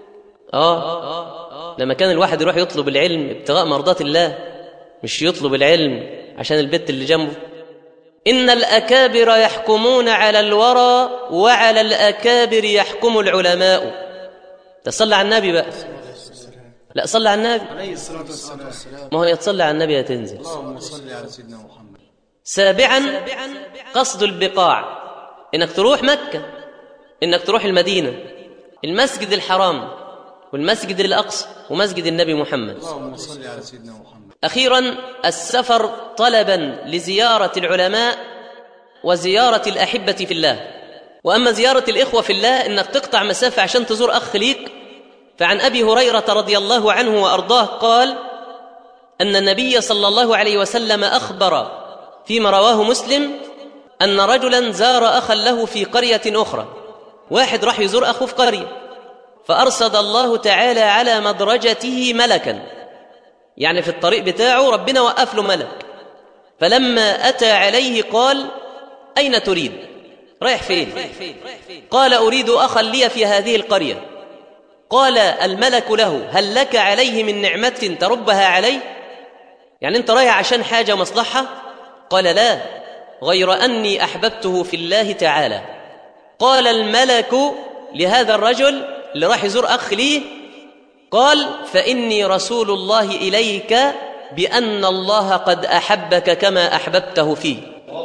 آه لما كان الواحد يروح يطلب العلم ابتغاء مرضات الله مش يطلب العلم عشان البت اللي جنبه إن الأكابر يحكمون على الورى وعلى الأكابر يحكم العلماء تصلى على النبي بقى لا صلى على النبي عليه الصلاة والسلام ما هو يتصلى على النبي هتنزل اللهم صل على سيدنا محمد سابعا قصد البقاع انك تروح مكة انك تروح المدينة المسجد الحرام والمسجد الأقصى ومسجد النبي محمد اللهم صل على سيدنا محمد أخيرا السفر طلبا لزيارة العلماء وزيارة الأحبة في الله وأما زيارة الإخوة في الله إنك تقطع مسافة عشان تزور أخ ليك فعن أبي هريرة رضي الله عنه وأرضاه قال أن النبي صلى الله عليه وسلم أخبر فيما رواه مسلم أن رجلا زار أخا له في قرية أخرى واحد راح يزور أخوه في قرية فأرصد الله تعالى على مدرجته ملكا يعني في الطريق بتاعه ربنا وقف له ملك فلما أتى عليه قال أين تريد رايح فين قال أريد أخا لي في هذه القرية قال الملك له هل لك عليه من نعمة تربها عليه يعني أنت رايح عشان حاجة مصلحة قال لا غير أني أحببته في الله تعالى قال الملك لهذا الرجل اللي راح يزور أخ ليه قال فإني رسول الله إليك بأن الله قد أحبك كما أحببته فيه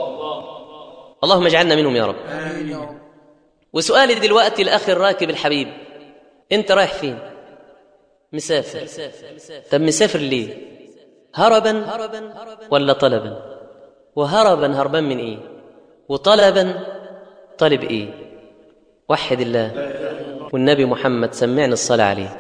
اللهم اجعلنا منهم يا رب وسؤالي دلوقتي الأخ الراكب الحبيب أنت رايح فين مسافر طب مسافر ليه هربا ولا طلبا وهربا هربان من ايه وطلبا طلب ايه وحد الله والنبي محمد سمعنا الصلاة عليه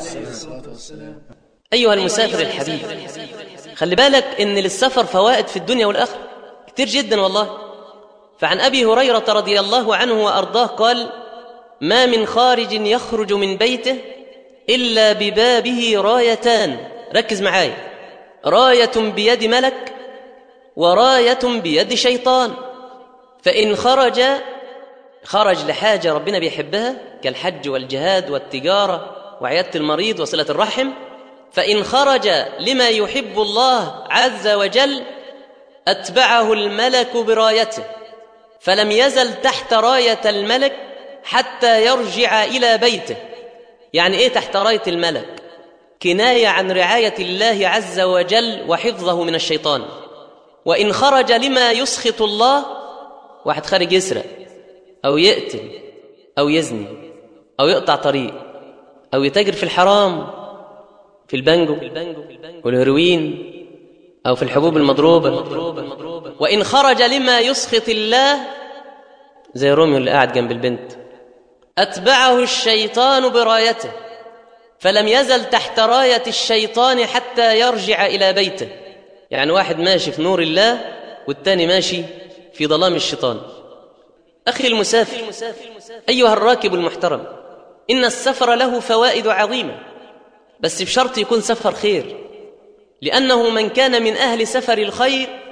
أيها المسافر الحبيب خلي بالك إن للسفر فوائد في الدنيا والآخرة كتير جدا والله فعن أبي هريرة رضي الله عنه وأرضاه قال ما من خارج يخرج من بيته إلا ببابه رايتان ركز معايا راية بيد ملك وراية بيد شيطان فإن خرج خرج لحاجة ربنا بيحبها كالحج والجهاد والتجارة وعيادة المريض وصلة الرحم فإن خرج لما يحب الله عز وجل أتبعه الملك برايته فلم يزل تحت راية الملك حتى يرجع إلى بيته يعني إيه تحت راية الملك كناية عن رعاية الله عز وجل وحفظه من الشيطان وإن خرج لما يسخط الله واحد خارج يسرق أو يقتل أو يزني أو يقطع طريق أو يتاجر في الحرام في البنجو والهيروين أو في الحبوب المضروبة وإن خرج لما يسخط الله زي روميو اللي قاعد جنب البنت أتبعه الشيطان برايته فلم يزل تحت راية الشيطان حتى يرجع إلى بيته يعني واحد ماشي في نور الله والتاني ماشي في ظلام الشيطان أخي المسافر أيها الراكب المحترم إن السفر له فوائد عظيمة بس بشرط يكون سفر خير لأنه من كان من أهل سفر الخير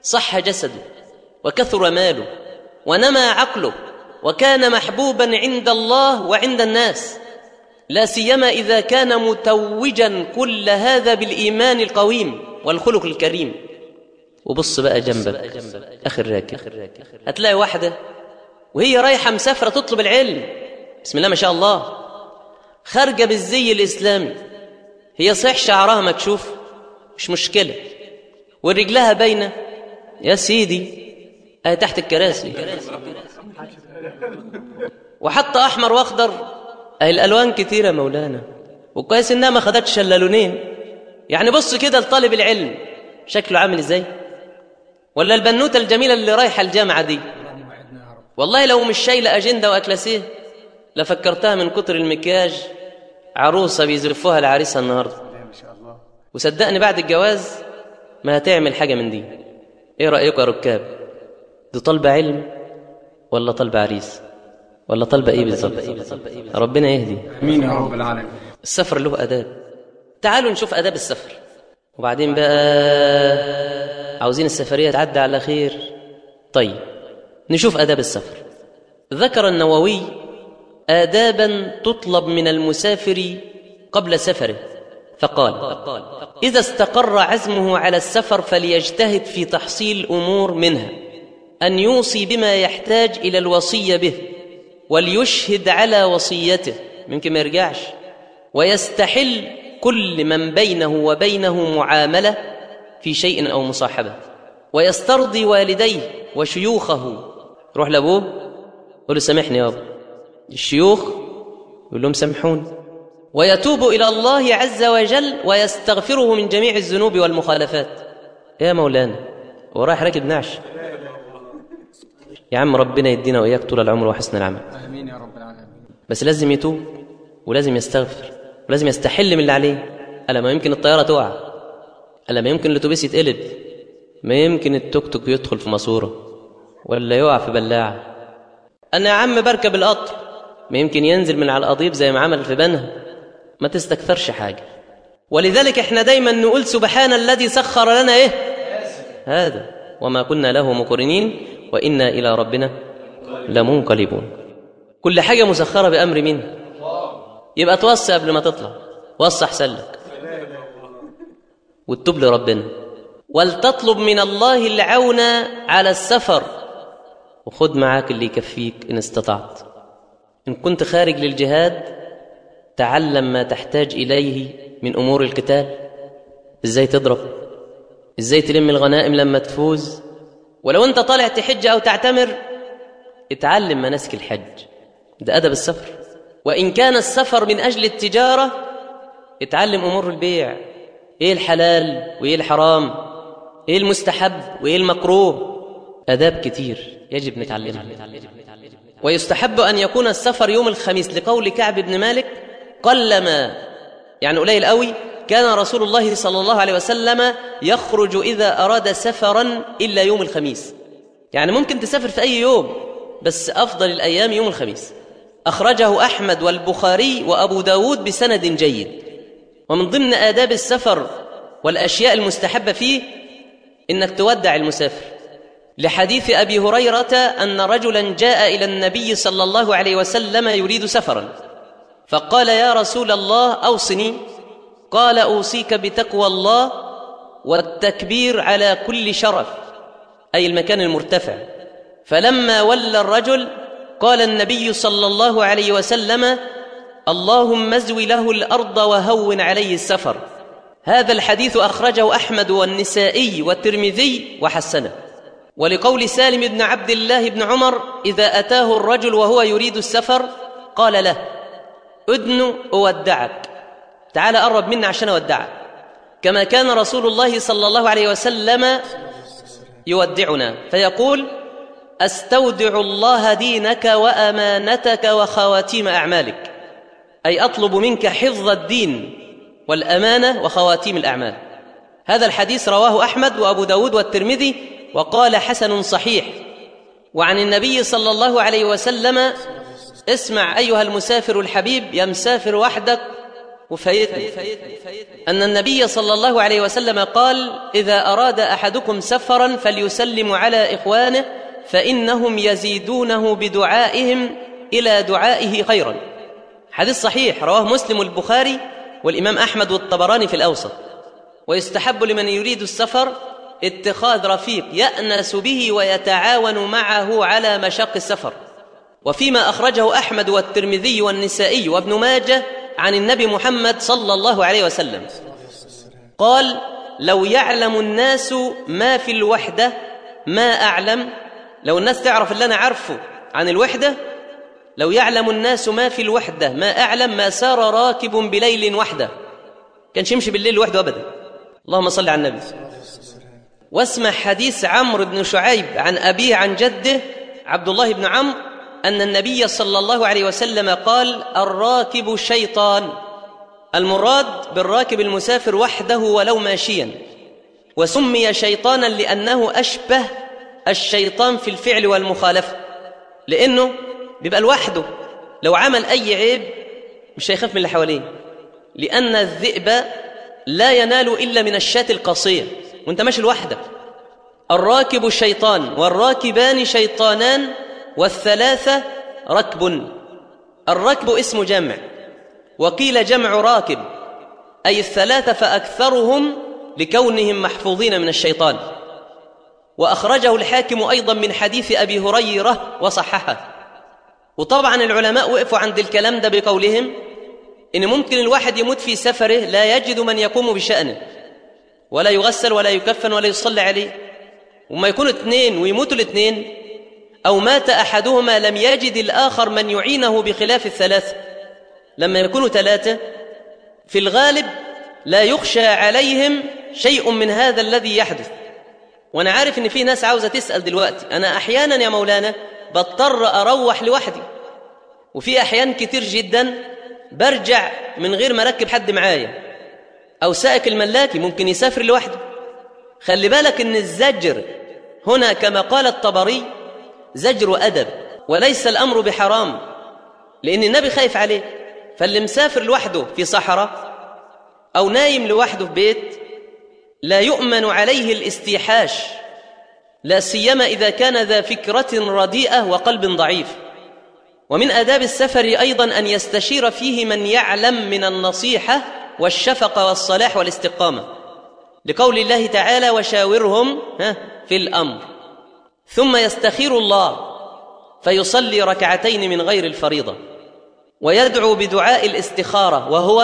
صح جسده وكثر ماله ونمى عقله وكان محبوبا عند الله وعند الناس لا سيما اذا كان متوجا كل هذا بالايمان القويم والخلق الكريم وبص بقى جنبك اخر راكب هتلاقي واحده وهي رايحه مسافره تطلب العلم بسم الله ما شاء الله خارجه بالزي الاسلامي هي صحيح شعرها مكشوف مش مشكله ورجلها باينه يا سيدي اهي تحت الكراسي وحتى احمر واخضر اهي الالوان كتيره يا مولانا وكويس انها ما خدتش الا لونين يعني بص كده لطالب العلم شكله عامل ازاي ولا البنوته الجميله اللي رايحه الجامعه دي والله لو مش شايله اجنده واكلاسيه لفكرتها من كتر المكياج عروسه بيزرفوها لعريسها النهارده وصدقني بعد الجواز ما هتعمل حاجه من دي ايه رايكم يا ركاب دي طالبه علم ولا طالبه عريس ولا طالبه ايه بالظبط ربنا يهدي امين يا رب العالمين السفر له اداب تعالوا نشوف اداب السفر وبعدين بقى عاوزين السفريه تعدي على خير طيب نشوف اداب السفر ذكر النووي آدابا تطلب من المسافر قبل سفره فقال إذا استقر عزمه على السفر فليجتهد في تحصيل أمور منها أن يوصي بما يحتاج إلى الوصية به وليشهد على وصيته ممكن ما يرجعش ويستحل كل من بينه وبينه معاملة في شيء أو مصاحبة ويسترضي والديه وشيوخه روح لأبوه قول له سامحني يابا الشيوخ يقول لهم سامحوني ويتوب الى الله عز وجل ويستغفره من جميع الذنوب والمخالفات يا مولانا هو رايح راكب نعش يا عم ربنا يدينا واياك طول العمر وحسن العمل امين يا رب العالمين بس لازم يتوب ولازم يستغفر ولازم يستحل من اللي عليه الا ما يمكن الطياره تقع الا ما يمكن الاتوبيس يتقلب ما يمكن التوك توك يدخل في ماسوره ولا يقع في بلاعه انا يا عم بركب القطر ما يمكن ينزل من على القضيب زي ما عمل في بنها ما تستكثرش حاجه ولذلك احنا دايما نقول سبحان الذي سخر لنا ايه هذا وما كنا له مقرنين وانا الى ربنا لمنقلبون كل حاجه مسخره بامر مين يبقى توصي قبل ما تطلع وصي احسن لك وتتوب لربنا ولتطلب من الله العون على السفر وخد معاك اللي يكفيك ان استطعت ان كنت خارج للجهاد تعلم ما تحتاج اليه من امور القتال ازاي تضرب ازاي تلم الغنائم لما تفوز ولو انت طالع تحج او تعتمر اتعلم مناسك الحج ده ادب السفر وان كان السفر من اجل التجاره اتعلم امور البيع ايه الحلال وايه الحرام ايه المستحب وايه المكروه اداب كتير يجب نتعلمها ويستحب ان يكون السفر يوم الخميس لقول كعب بن مالك قلما يعني قليل قوي كان رسول الله صلى الله عليه وسلم يخرج اذا اراد سفرا الا يوم الخميس يعني ممكن تسافر في اي يوم بس افضل الايام يوم الخميس اخرجه احمد والبخاري وابو داود بسند جيد ومن ضمن آداب السفر والأشياء المستحبة فيه إنك تودع المسافر لحديث أبي هريرة أن رجلا جاء إلى النبي صلى الله عليه وسلم يريد سفرا فقال يا رسول الله أوصني قال أوصيك بتقوى الله والتكبير على كل شرف أي المكان المرتفع فلما ولى الرجل قال النبي صلى الله عليه وسلم اللهم ازو له الارض وهون عليه السفر هذا الحديث اخرجه احمد والنسائي والترمذي وحسنه ولقول سالم بن عبد الله بن عمر اذا اتاه الرجل وهو يريد السفر قال له ادن اودعك تعال قرب مني عشان اودعك كما كان رسول الله صلى الله عليه وسلم يودعنا فيقول استودع الله دينك وامانتك وخواتيم اعمالك اي اطلب منك حفظ الدين والامانه وخواتيم الاعمال هذا الحديث رواه احمد وابو داود والترمذي وقال حسن صحيح وعن النبي صلى الله عليه وسلم اسمع ايها المسافر الحبيب يا مسافر وحدك وفايتني أن النبي صلى الله عليه وسلم قال إذا أراد أحدكم سفرا فليسلم على إخوانه فإنهم يزيدونه بدعائهم إلى دعائه خيرا حديث صحيح رواه مسلم البخاري والإمام أحمد والطبراني في الأوسط ويستحب لمن يريد السفر اتخاذ رفيق يأنس به ويتعاون معه على مشق السفر وفيما أخرجه أحمد والترمذي والنسائي وابن ماجه عن النبي محمد صلى الله عليه وسلم قال لو يعلم الناس ما في الوحدة ما أعلم لو الناس تعرف اللي أنا عارفه عن الوحدة لو يعلم الناس ما في الوحدة ما أعلم ما سار راكب بليل وحده كانش يمشي بالليل وحده أبدا اللهم صل على النبي واسمع حديث عمرو بن شعيب عن أبيه عن جده عبد الله بن عمرو أن النبي صلى الله عليه وسلم قال الراكب شيطان المراد بالراكب المسافر وحده ولو ماشيا وسمي شيطانا لأنه أشبه الشيطان في الفعل والمخالفة لأنه بيبقى لوحده لو عمل أي عيب مش هيخاف من اللي حواليه لأن الذئب لا ينال إلا من الشاة القصية وانت ماشي لوحدك الراكب شيطان والراكبان شيطانان والثلاثة ركب الركب اسم جمع وقيل جمع راكب أي الثلاثة فأكثرهم لكونهم محفوظين من الشيطان وأخرجه الحاكم أيضا من حديث أبي هريرة وصححه وطبعا العلماء وقفوا عند الكلام ده بقولهم إن ممكن الواحد يموت في سفره لا يجد من يقوم بشأنه ولا يغسل ولا يكفن ولا يصلى عليه وما يكونوا اثنين ويموتوا الاثنين أو مات أحدهما لم يجد الآخر من يعينه بخلاف الثلاثة لما يكونوا ثلاثة في الغالب لا يخشى عليهم شيء من هذا الذي يحدث وأنا عارف إن في ناس عاوزة تسأل دلوقتي أنا أحيانا يا مولانا بضطر أروح لوحدي وفي أحيان كتير جدا برجع من غير ما أركب حد معايا أو سائق الملاكي ممكن يسافر لوحده خلي بالك إن الزجر هنا كما قال الطبري زجر أدب وليس الأمر بحرام لأن النبي خايف عليه فاللي مسافر لوحده في صحراء أو نايم لوحده في بيت لا يؤمن عليه الاستيحاش لا سيما إذا كان ذا فكرة رديئة وقلب ضعيف ومن آداب السفر أيضا أن يستشير فيه من يعلم من النصيحة والشفقة والصلاح والاستقامة لقول الله تعالى وشاورهم في الأمر ثم يستخير الله فيصلي ركعتين من غير الفريضة ويدعو بدعاء الاستخارة وهو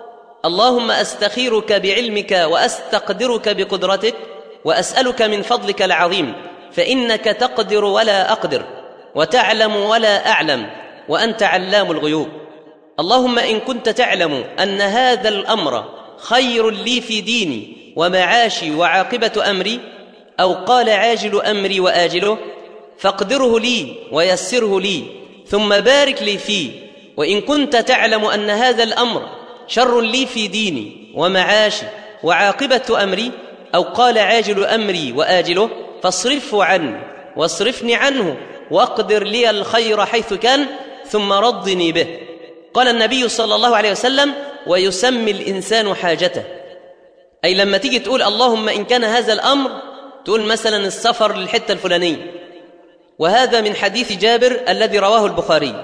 اللهم أستخيرك بعلمك وأستقدرك بقدرتك وأسألك من فضلك العظيم فإنك تقدر ولا أقدر وتعلم ولا أعلم وأنت علام الغيوب اللهم إن كنت تعلم أن هذا الأمر خير لي في ديني ومعاشي وعاقبة أمري أو قال عاجل أمري وآجله فاقدره لي ويسره لي ثم بارك لي فيه وإن كنت تعلم أن هذا الأمر شر لي في ديني ومعاشي وعاقبة أمري أو قال عاجل أمري وآجله فاصرفه عني واصرفني عنه واقدر لي الخير حيث كان ثم رضني به قال النبي صلى الله عليه وسلم ويسمي الإنسان حاجته أي لما تيجي تقول اللهم إن كان هذا الأمر تقول مثلا السفر للحتة الفلانية وهذا من حديث جابر الذي رواه البخاري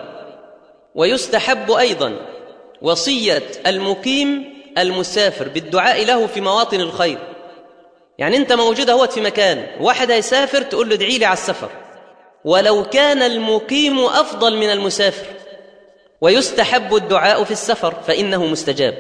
ويستحب أيضا وصية المقيم المسافر بالدعاء له في مواطن الخير يعني أنت موجود اهوت في مكان واحد هيسافر تقول له ادعي لي على السفر ولو كان المقيم أفضل من المسافر ويستحب الدعاء في السفر فإنه مستجاب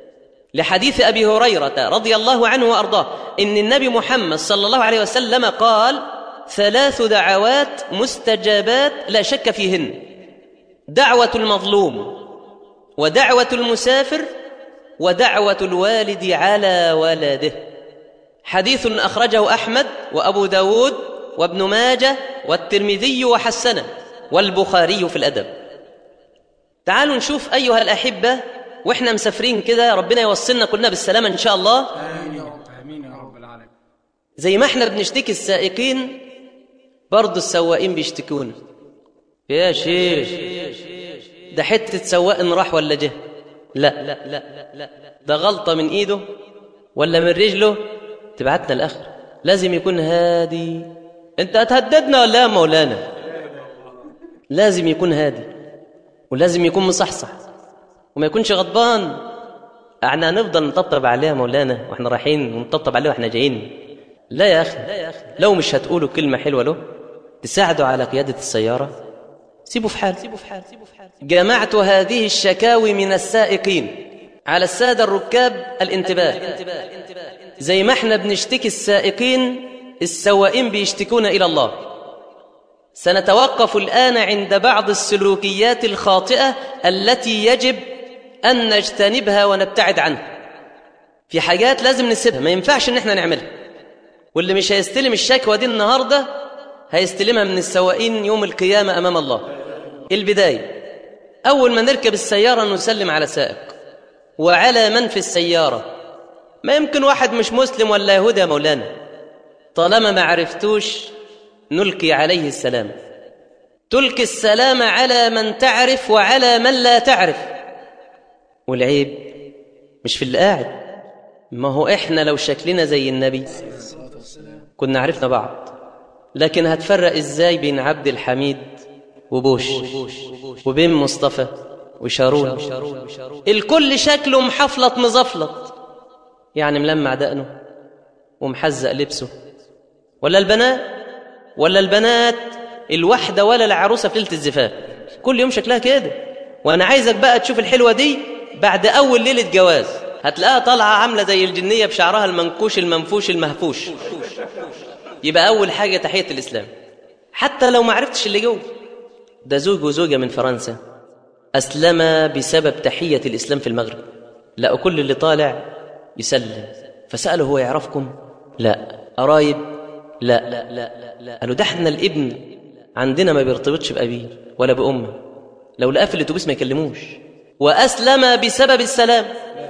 لحديث أبي هريرة رضي الله عنه وأرضاه إن النبي محمد صلى الله عليه وسلم قال ثلاث دعوات مستجابات لا شك فيهن دعوة المظلوم ودعوة المسافر ودعوة الوالد على ولده حديث أخرجه أحمد وأبو داود وابن ماجه والترمذي وحسنه والبخاري في الأدب تعالوا نشوف أيها الأحبة وإحنا مسافرين كده ربنا يوصلنا كلنا بالسلامة إن شاء الله آمين يا رب العالمين زي ما احنا بنشتكي السائقين برضه السواقين بيشتكونا يا شيخ ده حتة سواق إن راح ولا جه لا لا لا لا لا ده غلطة من إيده ولا من رجله تبعتنا الآخر لازم يكون هادي أنت هتهددنا ولا يا مولانا لازم يكون هادي ولازم يكون مصحصح وما يكونش غضبان احنا هنفضل نطبطب عليه يا مولانا واحنا رايحين ونطبطب عليه واحنا جايين لا يا اخي لا يا اخي لو مش هتقولوا كلمه حلوه له تساعدوا على قياده السياره سيبوا في حال سيبوا في حال سيبوا في حال جمعت هذه الشكاوي من السائقين على الساده الركاب الانتباه زي ما احنا بنشتكي السائقين السواقين بيشتكون الى الله سنتوقف الان عند بعض السلوكيات الخاطئه التي يجب ان نجتنبها ونبتعد عنها في حاجات لازم نسيبها ما ينفعش ان احنا نعملها واللي مش هيستلم الشكوى دي النهارده هيستلمها من السواقين يوم القيامه امام الله البدايه اول ما نركب السياره نسلم على سائق وعلى من في السياره ما يمكن واحد مش مسلم ولا يهودي يا مولانا طالما ما عرفتوش نلقي عليه السلام تلقي السلام على من تعرف وعلى من لا تعرف والعيب مش في اللي قاعد ما هو احنا لو شكلنا زي النبي كنا عرفنا بعض لكن هتفرق ازاي بين عبد الحميد وبوش وبين مصطفى وشارون الكل شكله محفلط مزفلط يعني ملمع دقنه ومحزق لبسه ولا البنات ولا البنات الواحدة ولا العروسة في ليلة الزفاف كل يوم شكلها كده وأنا عايزك بقى تشوف الحلوة دي بعد أول ليلة جواز هتلاقيها طالعة عاملة زي الجنية بشعرها المنكوش المنفوش المهفوش يبقى أول حاجة تحية الإسلام حتى لو ما عرفتش اللي جوه ده زوج وزوجة من فرنسا أسلم بسبب تحية الإسلام في المغرب لقوا كل اللي طالع يسلم فسأله هو يعرفكم لا قرايب لا لا لا لا قالوا ده احنا الابن عندنا ما بيرتبطش بأبيه ولا بأمه لو لقاه في الاتوبيس ما يكلموش وأسلم بسبب السلام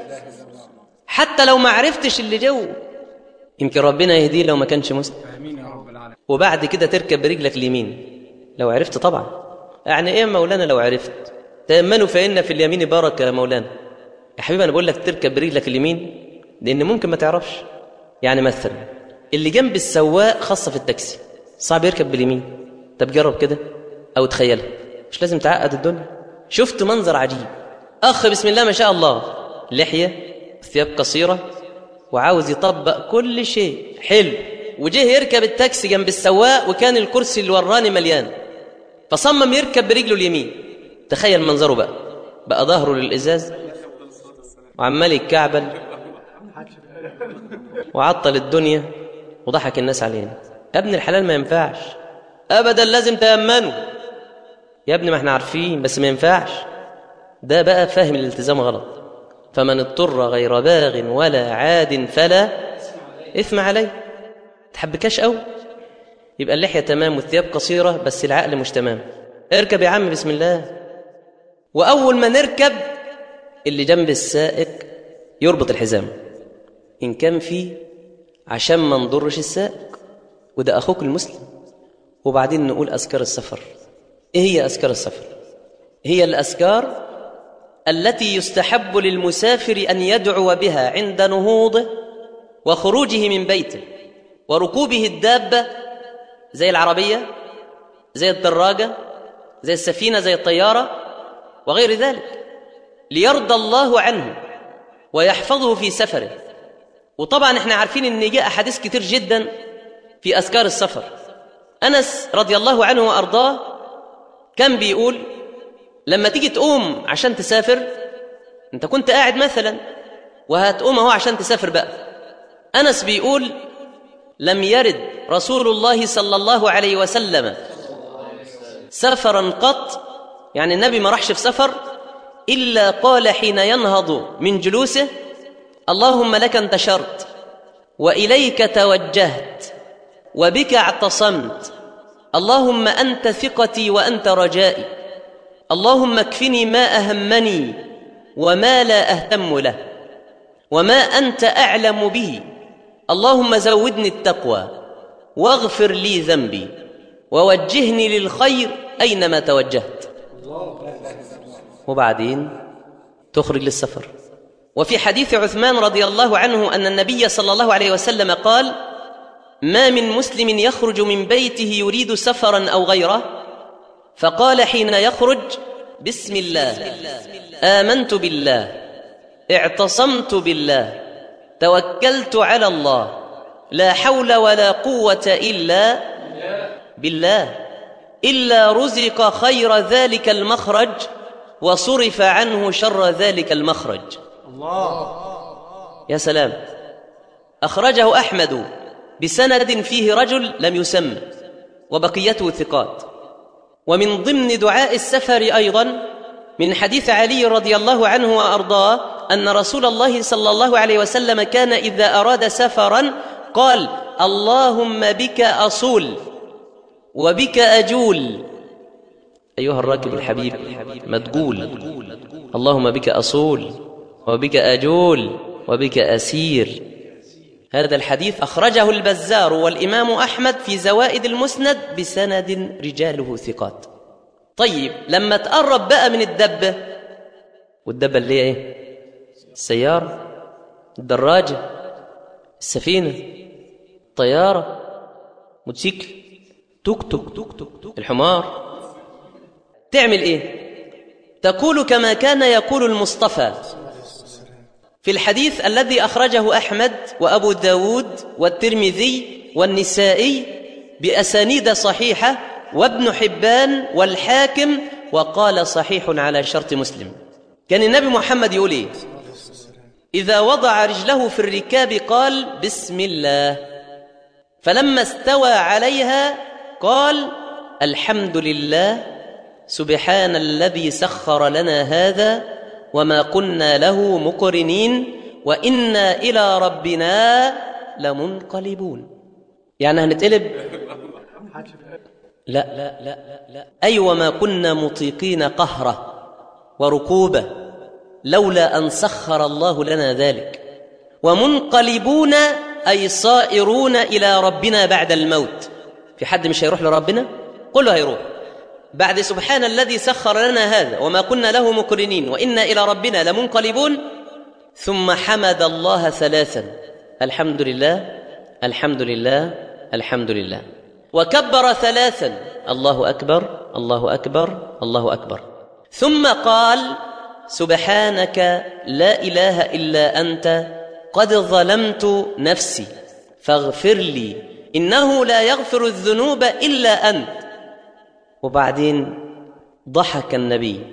حتى لو ما عرفتش اللي جو يمكن ربنا يهديه لو ما كانش مسلم امين يا رب العالمين وبعد كده تركب برجلك اليمين لو عرفت طبعا يعني ايه يا مولانا لو عرفت تأمنوا فإن في اليمين بركة يا مولانا يا حبيبي أنا بقول لك تركب برجلك اليمين لأن ممكن ما تعرفش يعني مثلا اللي جنب السواق خاصة في التاكسي صعب يركب باليمين طب جرب كده أو تخيلها مش لازم تعقد الدنيا شفت منظر عجيب أخ بسم الله ما شاء الله لحية ثياب قصيرة وعاوز يطبق كل شيء حلو وجه يركب التاكسي جنب السواق وكان الكرسي اللي وراني مليان فصمم يركب برجله اليمين تخيل منظره بقى بقى ظهره للإزاز وعمال يتكعبل وعطل الدنيا وضحك الناس علينا يا ابن الحلال ما ينفعش ابدا لازم تامنوا يا ابني ما احنا عارفين بس ما ينفعش ده بقى فاهم الالتزام غلط فمن اضطر غير باغ ولا عاد فلا اثم عليه تحبكاش قوي يبقى اللحيه تمام والثياب قصيره بس العقل مش تمام اركب يا عم بسم الله واول ما نركب اللي جنب السائق يربط الحزام ان كان فيه عشان ما نضرش السائق وده اخوك المسلم وبعدين نقول اذكار السفر ايه هي اذكار السفر هي الاذكار التي يستحب للمسافر ان يدعو بها عند نهوضه وخروجه من بيته وركوبه الدابه زي العربيه زي الدراجه زي السفينه زي الطياره وغير ذلك ليرضى الله عنه ويحفظه في سفره وطبعا احنا عارفين ان جاء احاديث كتير جدا في اذكار السفر انس رضي الله عنه وارضاه كان بيقول لما تيجي تقوم عشان تسافر انت كنت قاعد مثلا وهتقوم اهو عشان تسافر بقى انس بيقول لم يرد رسول الله صلى الله عليه وسلم سفرا قط يعني النبي ما راحش في سفر الا قال حين ينهض من جلوسه اللهم لك انتشرت واليك توجهت وبك اعتصمت اللهم انت ثقتي وانت رجائي اللهم اكفني ما اهمني وما لا اهتم له وما انت اعلم به اللهم زودني التقوى واغفر لي ذنبي ووجهني للخير اينما توجهت وبعدين تخرج للسفر وفي حديث عثمان رضي الله عنه ان النبي صلى الله عليه وسلم قال ما من مسلم يخرج من بيته يريد سفرا او غيره فقال حين يخرج بسم الله امنت بالله اعتصمت بالله توكلت على الله لا حول ولا قوه الا بالله الا رزق خير ذلك المخرج وصرف عنه شر ذلك المخرج يا سلام اخرجه احمد بسند فيه رجل لم يسمى وبقيته ثقات ومن ضمن دعاء السفر ايضا من حديث علي رضي الله عنه وارضاه ان رسول الله صلى الله عليه وسلم كان اذا اراد سفرا قال اللهم بك اصول وبك اجول ايها الراكب الحبيب مدجول اللهم بك اصول وبك اجول وبك اسير هذا الحديث اخرجه البزار والامام احمد في زوائد المسند بسند رجاله ثقات طيب لما تقرب بقى من الدبه والدبه اللي هي ايه السياره الدراجه السفينه الطياره موتوسيكل توك توك توك توك توك الحمار تعمل ايه تقول كما كان يقول المصطفى في الحديث الذي أخرجه أحمد وأبو داود والترمذي والنسائي بأسانيد صحيحة وابن حبان والحاكم وقال صحيح على شرط مسلم كان النبي محمد يقول إيه إذا وضع رجله في الركاب قال بسم الله فلما استوى عليها قال الحمد لله سبحان الذي سخر لنا هذا وما كنا له مقرنين وانا الى ربنا لمنقلبون يعني هنتقلب لا لا لا لا لا اي وما كنا مطيقين قهره وركوبه لولا ان سخر الله لنا ذلك ومنقلبون اي صائرون الى ربنا بعد الموت في حد مش هيروح لربنا كله هيروح بعد سبحان الذي سخر لنا هذا وما كنا له مقرنين وانا الى ربنا لمنقلبون ثم حمد الله ثلاثا الحمد لله الحمد لله الحمد لله وكبر ثلاثا الله اكبر الله اكبر الله اكبر ثم قال سبحانك لا اله الا انت قد ظلمت نفسي فاغفر لي انه لا يغفر الذنوب الا انت وبعدين ضحك النبي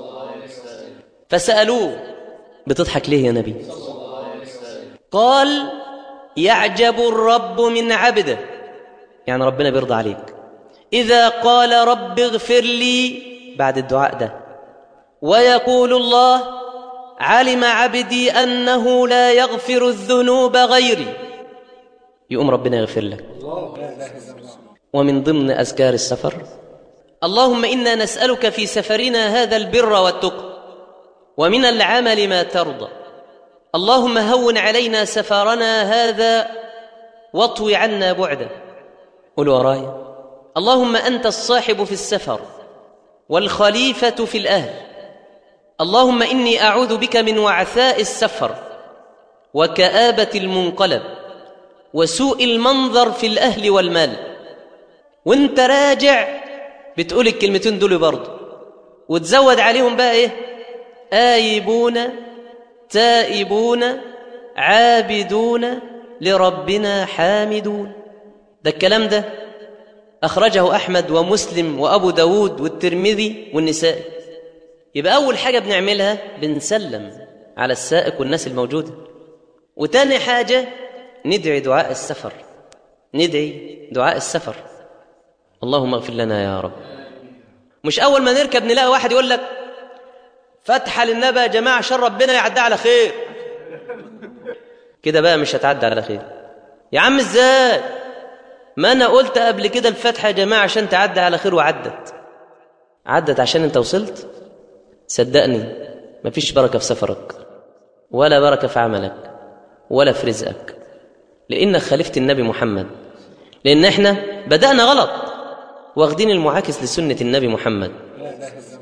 فسألوه بتضحك ليه يا نبي قال يعجب الرب من عبده يعني ربنا بيرضى عليك إذا قال رب اغفر لي بعد الدعاء ده ويقول الله علم عبدي أنه لا يغفر الذنوب غيري يقوم ربنا يغفر لك ومن ضمن أذكار السفر اللهم انا نسالك في سفرنا هذا البر والتقى ومن العمل ما ترضى اللهم هون علينا سفرنا هذا واطوي عنا بعده قل وراي اللهم انت الصاحب في السفر والخليفه في الاهل اللهم اني اعوذ بك من وعثاء السفر وكابه المنقلب وسوء المنظر في الاهل والمال وانت راجع بتقول الكلمتين دول برضه وتزود عليهم بقى ايه آيبون تائبون عابدون لربنا حامدون ده الكلام ده أخرجه أحمد ومسلم وأبو داود والترمذي والنسائي يبقى أول حاجة بنعملها بنسلم على السائق والناس الموجودة وتاني حاجة ندعي دعاء السفر ندعي دعاء السفر اللهم اغفر لنا يا رب مش اول ما نركب نلاقي واحد يقول لك فتحه للنبي يا جماعه عشان ربنا يعدي على خير كده بقى مش هتعدي على خير يا عم ازاي ما انا قلت قبل كده الفتحه يا جماعه عشان تعدي على خير وعدت عدت عشان انت وصلت صدقني مفيش بركه في سفرك ولا بركه في عملك ولا في رزقك لانك خالفت النبي محمد لان احنا بدانا غلط واخدين المعاكس لسنة النبي محمد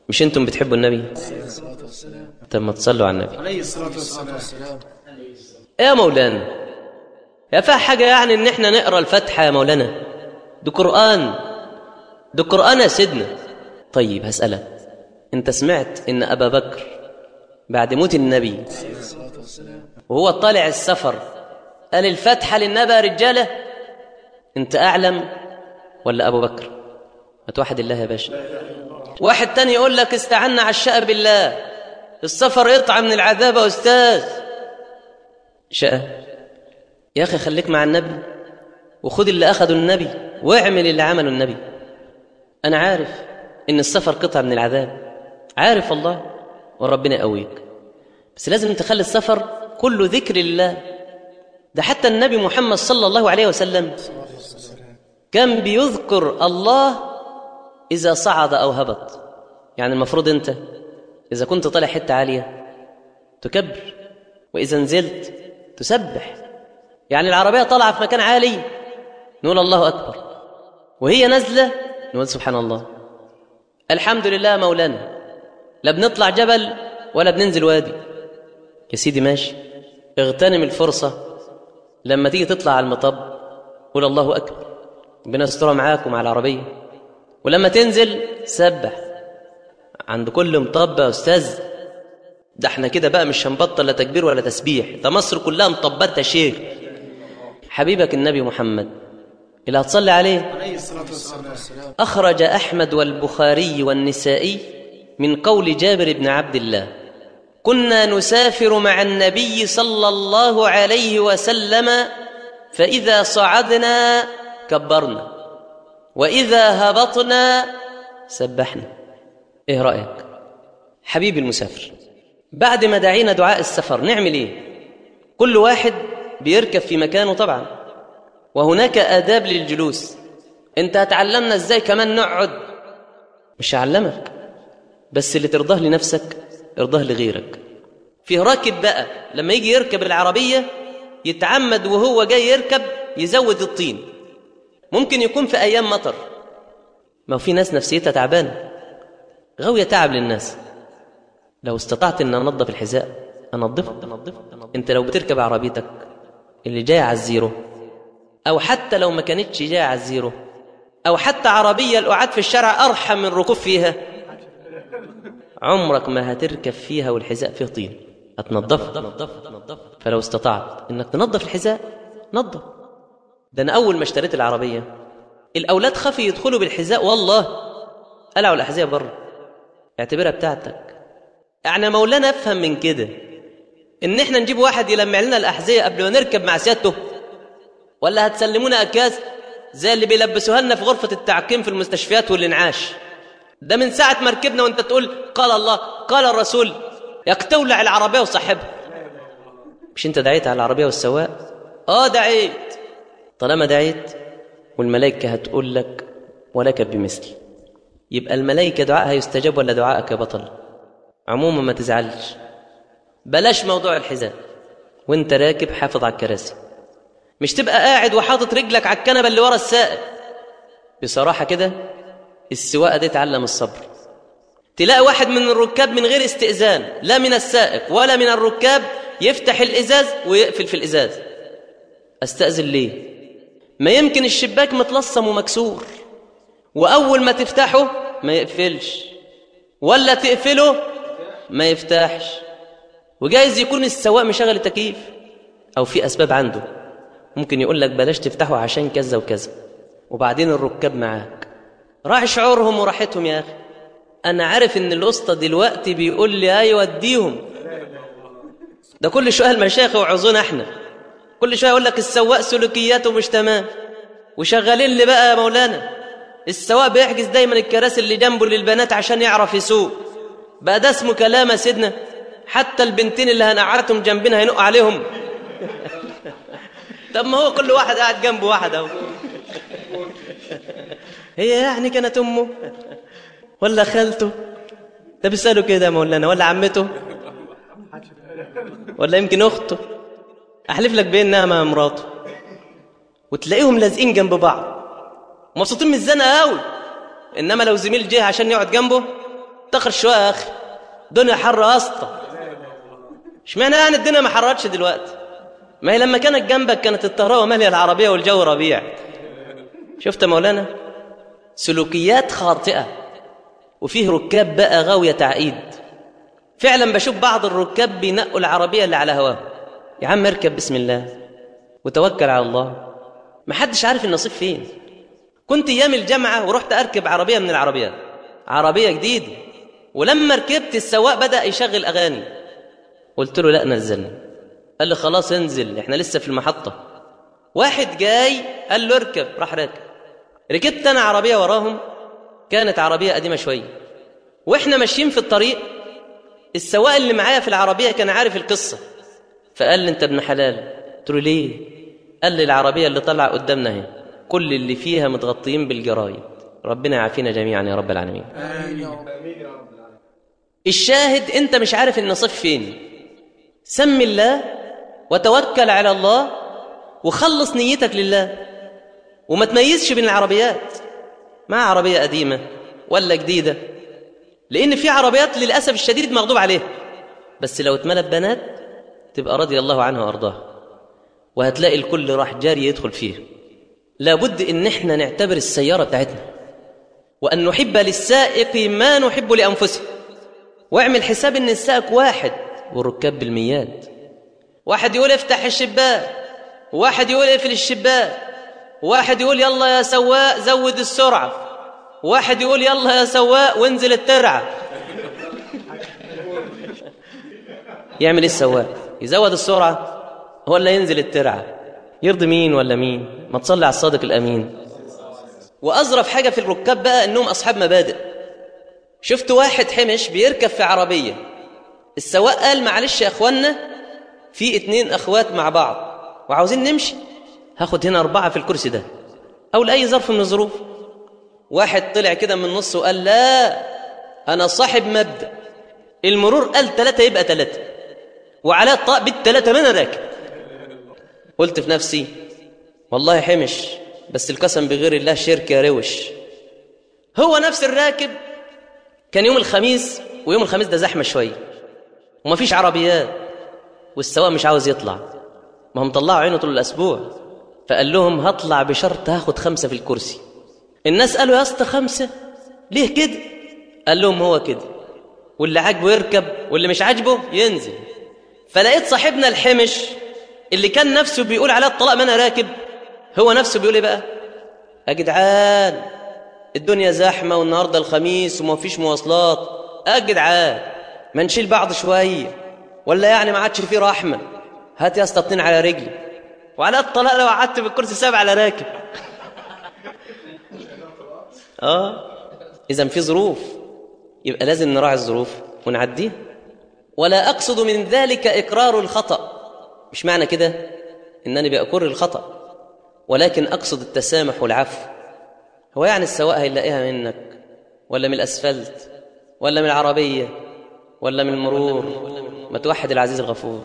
مش انتم بتحبوا النبي طب ما تصلوا على النبي عليه الصلاة والسلام إيه يا مولانا يا فيها حاجة يعني ان احنا نقرا الفاتحة يا مولانا ده قرآن ده قرآن يا سيدنا طيب هسألك انت سمعت ان ابا بكر بعد موت النبي وهو طالع السفر قال الفاتحة للنبي يا رجالة انت اعلم ولا ابو بكر ما توحد الله يا باشا واحد تاني يقول لك استعنا على الشقة بالله السفر يقطع من العذاب يا استاذ شقة يا اخي خليك مع النبي وخد اللي اخذه النبي واعمل اللي عمله النبي انا عارف ان السفر قطعة من العذاب عارف والله وربنا يقويك بس لازم تخلي السفر كله ذكر لله ده حتى النبي محمد صلى الله عليه وسلم كان بيذكر الله إذا صعد أو هبط يعني المفروض أنت إذا كنت طالع حتة عالية تكبر وإذا نزلت تسبح يعني العربية طالعة في مكان عالي نقول الله أكبر وهي نازلة نقول سبحان الله الحمد لله مولانا لا بنطلع جبل ولا بننزل وادي يا سيدي ماشي اغتنم الفرصة لما تيجي تطلع على المطب قول الله أكبر ربنا يسترها معاكم على العربية ولما تنزل سبح عند كل مطب يا أستاذ ده احنا كده بقى مش هنبطل لا تكبير ولا تسبيح ده مصر كلها مطبات يا شيخ حبيبك النبي محمد اللي هتصلي عليه عليه الصلاة والسلام أخرج أحمد والبخاري والنسائي من قول جابر بن عبد الله كنا نسافر مع النبي صلى الله عليه وسلم فإذا صعدنا كبرنا وإذا هبطنا سبحنا إيه رأيك حبيبي المسافر بعد ما دعينا دعاء السفر نعمل إيه كل واحد بيركب في مكانه طبعا وهناك آداب للجلوس انت هتعلمنا ازاي كمان نقعد مش هعلمك بس اللي ترضاه لنفسك ارضاه لغيرك في راكب بقى لما يجي يركب العربية يتعمد وهو جاي يركب يزود الطين ممكن يكون في أيام مطر ما هو في ناس نفسيتها تعبانة غاوية تعب للناس لو استطعت ان انظف الحذاء انظفه انت لو بتركب عربيتك اللي جايه على الزيرو او حتى لو ما كانتش جايه على الزيرو او حتى عربيه القعاد في الشارع ارحم من الركوب فيها عمرك ما هتركب فيها والحذاء فيه طين هتنظفها فلو استطعت انك تنظف الحذاء نظف ده انا اول ما اشتريت العربيه الاولاد خافوا يدخلوا بالحذاء والله قلعوا الاحذيه بره اعتبرها بتاعتك يعني مولانا افهم من كده ان احنا نجيب واحد يلمع لنا الاحذيه قبل ما نركب مع سيادته ولا هتسلمونا اكياس زي اللي بيلبسوها لنا في غرفه التعقيم في المستشفيات والانعاش ده من ساعه ما ركبنا وانت تقول قال الله قال الرسول ياك تولع العربيه وصاحبها مش انت دعيت على العربيه والسواق اه دعيت طالما دعيت والملائكه هتقول لك ولك بمثل يبقى الملائكه دعائها يستجاب ولا دعائك يا بطل عموما ما تزعلش بلاش موضوع الحذاء وانت راكب حافظ على الكراسي مش تبقى قاعد وحاطط رجلك على الكنبه اللي ورا السائق بصراحه كده السواقه دي تعلم الصبر تلاقي واحد من الركاب من غير استئذان لا من السائق ولا من الركاب يفتح الازاز ويقفل في الازاز استاذن ليه ما يمكن الشباك متلصم ومكسور واول ما تفتحه ما يقفلش ولا تقفله ما يفتحش وجايز يكون السواق مشغل التكييف او في اسباب عنده ممكن يقول لك بلاش تفتحه عشان كذا وكذا وبعدين الركاب معاك راعي شعورهم وراحتهم يا اخي انا عارف ان الاسطى دلوقتي بيقول لي ايوه اديهم ده كل شويه المشايخ وعظونا احنا كل شويه يقول لك السواق سلوكياته مش تمام وشغالين لي بقى يا مولانا السواق بيحجز دايما الكراسي اللي جنبه للبنات عشان يعرف يسوق بقى ده اسمه كلام يا سيدنا حتى البنتين اللي هنقعدهم جنبنا هينق عليهم طب ما هو كل واحد قاعد جنبه واحد اهو هي يعني كانت امه ولا خالته ده بيسالوا كده يا مولانا ولا عمته ولا يمكن اخته احلف لك بانها ما مراته وتلاقيهم لازقين جنب بعض مبسوطين من الزنقه قوي انما لو زميل جه عشان يقعد جنبه تاخر شويه يا اخي الدنيا حر يا اسطى اشمعنى يعني الدنيا ما حررتش دلوقتي ما هي لما كانت جنبك كانت الطهراوه ماليه العربيه والجو ربيع شفت يا مولانا سلوكيات خاطئه وفيه ركاب بقى غاويه تعقيد فعلا بشوف بعض الركاب بينقوا العربيه اللي على هواه يا عم اركب بسم الله وتوكل على الله محدش عارف النصيب فين كنت ايام الجامعه ورحت اركب عربيه من العربيات عربيه جديده ولما ركبت السواق بدا يشغل اغاني قلت له لا نزلنا قال لي خلاص انزل احنا لسه في المحطه واحد جاي قال له اركب راح راكب ركبت انا عربيه وراهم كانت عربيه قديمه شويه واحنا ماشيين في الطريق السواق اللي معايا في العربيه كان عارف القصه فقال لي انت ابن حلال قلت له ليه قال لي العربيه اللي طالعه قدامنا اهي كل اللي فيها متغطيين بالجرايد ربنا يعافينا جميعا يا رب العالمين الشاهد انت مش عارف النصيب فين سم الله وتوكل على الله وخلص نيتك لله وما تميزش بين العربيات ما عربية قديمة ولا جديدة لأن في عربيات للأسف الشديد مغضوب عليها بس لو اتملت بنات تبقى رضي الله عنها وأرضاها وهتلاقي الكل راح جاري يدخل فيها لابد إن احنا نعتبر السيارة بتاعتنا وأن نحب للسائق ما نحب لأنفسنا واعمل حساب إن السائق واحد والركاب بالميات واحد يقول افتح الشباك واحد يقول اقفل الشباك واحد يقول يلا يا سواق زود السرعة واحد يقول يلا يا سواق وانزل الترعة يعمل ايه السواق يزود السرعة ولا ينزل الترعة يرضي مين ولا مين ما تصلي على الصادق الأمين وأظرف حاجة في الركاب بقى إنهم أصحاب مبادئ شفت واحد حمش بيركب في عربية السواق قال معلش يا اخوانا في اتنين اخوات مع بعض وعاوزين نمشي هاخد هنا اربعه في الكرسي ده او لاي ظرف من الظروف واحد طلع كده من النص وقال لا انا صاحب مبدا المرور قال ثلاثه يبقى ثلاثه وعلى الطاق بالثلاثه ما انا راكب قلت في نفسي والله حمش بس القسم بغير الله شرك يا روش هو نفس الراكب كان يوم الخميس ويوم الخميس ده زحمه شويه ومفيش عربيات والسواق مش عاوز يطلع ما هم طلعوا عينه طول الاسبوع فقال لهم هطلع بشرط هاخد خمسه في الكرسي الناس قالوا يا اسطى خمسه ليه كده قال لهم هو كده واللي عاجبه يركب واللي مش عاجبه ينزل فلقيت صاحبنا الحمش اللي كان نفسه بيقول على الطلاق ما انا راكب هو نفسه بيقول ايه بقى يا جدعان الدنيا زحمه والنهارده الخميس ومفيش مواصلات يا جدعان ما نشيل بعض شويه ولا يعني ما عادش فيه رحمه هات يا اسطى اتنين على رجلي وعلى الطلاق لو قعدت بالكرسي سابع على راكب اه اذا في ظروف يبقى لازم نراعي الظروف ونعديها ولا اقصد من ذلك اقرار الخطا مش معنى كده انني باقر الخطا ولكن اقصد التسامح والعفو هو يعني السواق هيلاقيها منك ولا من الاسفلت ولا من العربيه ولا من المرور ما توحد العزيز الغفور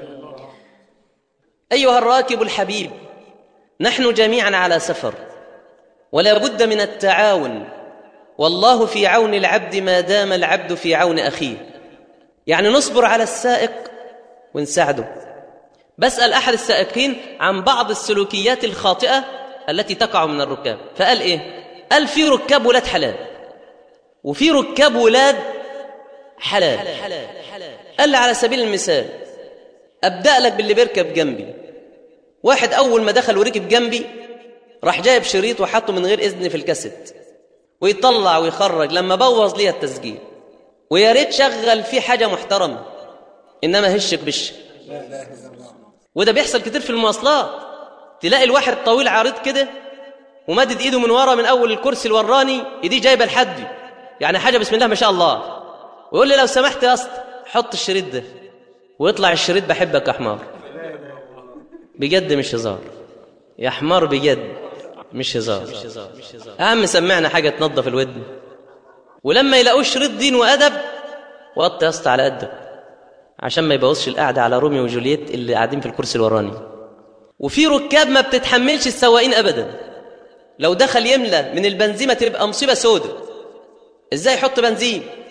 ايها الراكب الحبيب نحن جميعا على سفر ولا بد من التعاون والله في عون العبد ما دام العبد في عون اخيه يعني نصبر على السائق ونساعده بسال احد السائقين عن بعض السلوكيات الخاطئه التي تقع من الركاب فقال ايه قال في ركاب ولاد حلال وفي ركاب ولاد حلال قال لي على سبيل المثال ابدا لك باللي بيركب جنبي واحد اول ما دخل وركب جنبي راح جايب شريط وحطه من غير اذن في الكاسيت ويطلع ويخرج لما بوظ لي التسجيل ويا ريت شغل فيه حاجه محترمه انما هشك بشك وده بيحصل كتير في المواصلات تلاقي الواحد طويل عريض كده ومدد ايده من ورا من اول الكرسي الوراني ايديه جايبه لحدي يعني حاجه بسم الله ما شاء الله ويقول لي لو سمحت يا اسطى حط الشريط ده ويطلع الشريط بحبك يا حمار بجد مش هزار يا حمار بجد مش هزار اهم سمعنا حاجه تنظف الودن ولما يلاقوش شريط دين وادب وقط يا اسطى على قدك عشان ما يبوظش القعده على روميو وجولييت اللي قاعدين في الكرسي الوراني وفي ركاب ما بتتحملش السواقين ابدا لو دخل يملى من البنزيمه تبقى مصيبه سودة ازاي يحط بنزين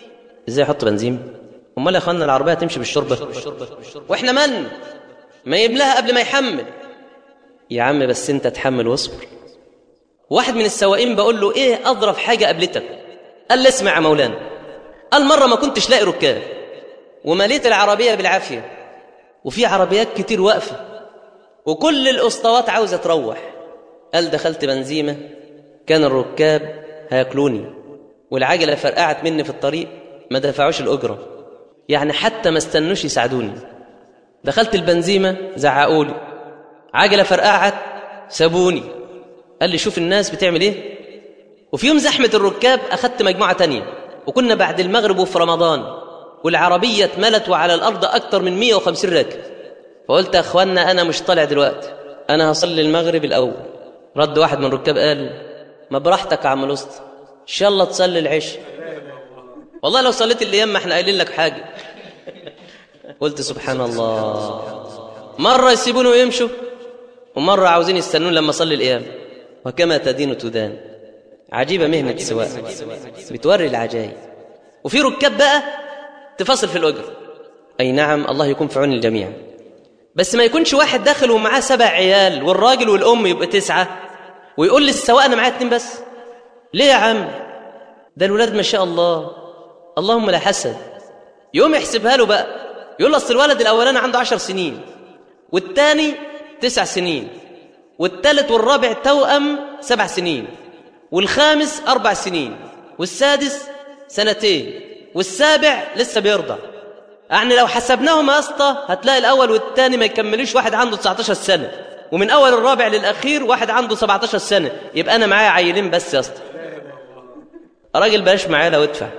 ازاي يحط بنزين امال يا اخوانا العربيه تمشي بالشربه واحنا من ما يملاها قبل ما يحمل يا عم بس انت تحمل واصبر واحد من السواقين بقول له ايه اظرف حاجه قابلتك قال لي اسمع يا مولانا قال مره ما كنتش لاقي ركاب ومليت العربيه بالعافيه وفي عربيات كتير واقفه وكل الاسطوات عاوزه تروح قال دخلت بنزيمه كان الركاب هياكلوني والعجله فرقعت مني في الطريق ما دفعوش الاجره يعني حتى ما استنوش يساعدوني دخلت البنزيمه زعقولي عجله فرقعت سابوني قال لي شوف الناس بتعمل ايه وفي يوم زحمه الركاب اخدت مجموعه تانية وكنا بعد المغرب وفي رمضان والعربيه اتملت وعلى الارض اكتر من 150 راكب فقلت يا اخوانا انا مش طالع دلوقتي انا هصلي المغرب الاول رد واحد من الركاب قال ما براحتك يا عم الوسط ان شاء الله تصلي العشاء والله لو صليت الايام ما احنا قايلين لك حاجه قلت سبحان الله مره يسيبوني ويمشوا ومره عاوزين يستنون لما اصلي الايام وكما تدين تدان عجيبه مهنه السواقه بتوري العجائب وفي ركاب بقى تفاصل في الاجر اي نعم الله يكون في عون الجميع بس ما يكونش واحد داخل ومعاه سبع عيال والراجل والام يبقى تسعه ويقول للسواق انا معايا اتنين بس ليه يا عم ده الولاد ما شاء الله اللهم لا حسد يقوم يحسبها له بقى يقول له اصل الولد الاولاني عنده عشر سنين والتاني تسع سنين والتالت والرابع توأم سبع سنين والخامس أربع سنين والسادس سنتين والسابع لسه بيرضع يعني لو حسبناهم يا اسطى هتلاقي الأول والتاني ما يكملوش واحد عنده 19 سنة ومن أول الرابع للأخير واحد عنده 17 سنة يبقى أنا معايا عيلين بس يا اسطى راجل بلاش معاه لو ادفع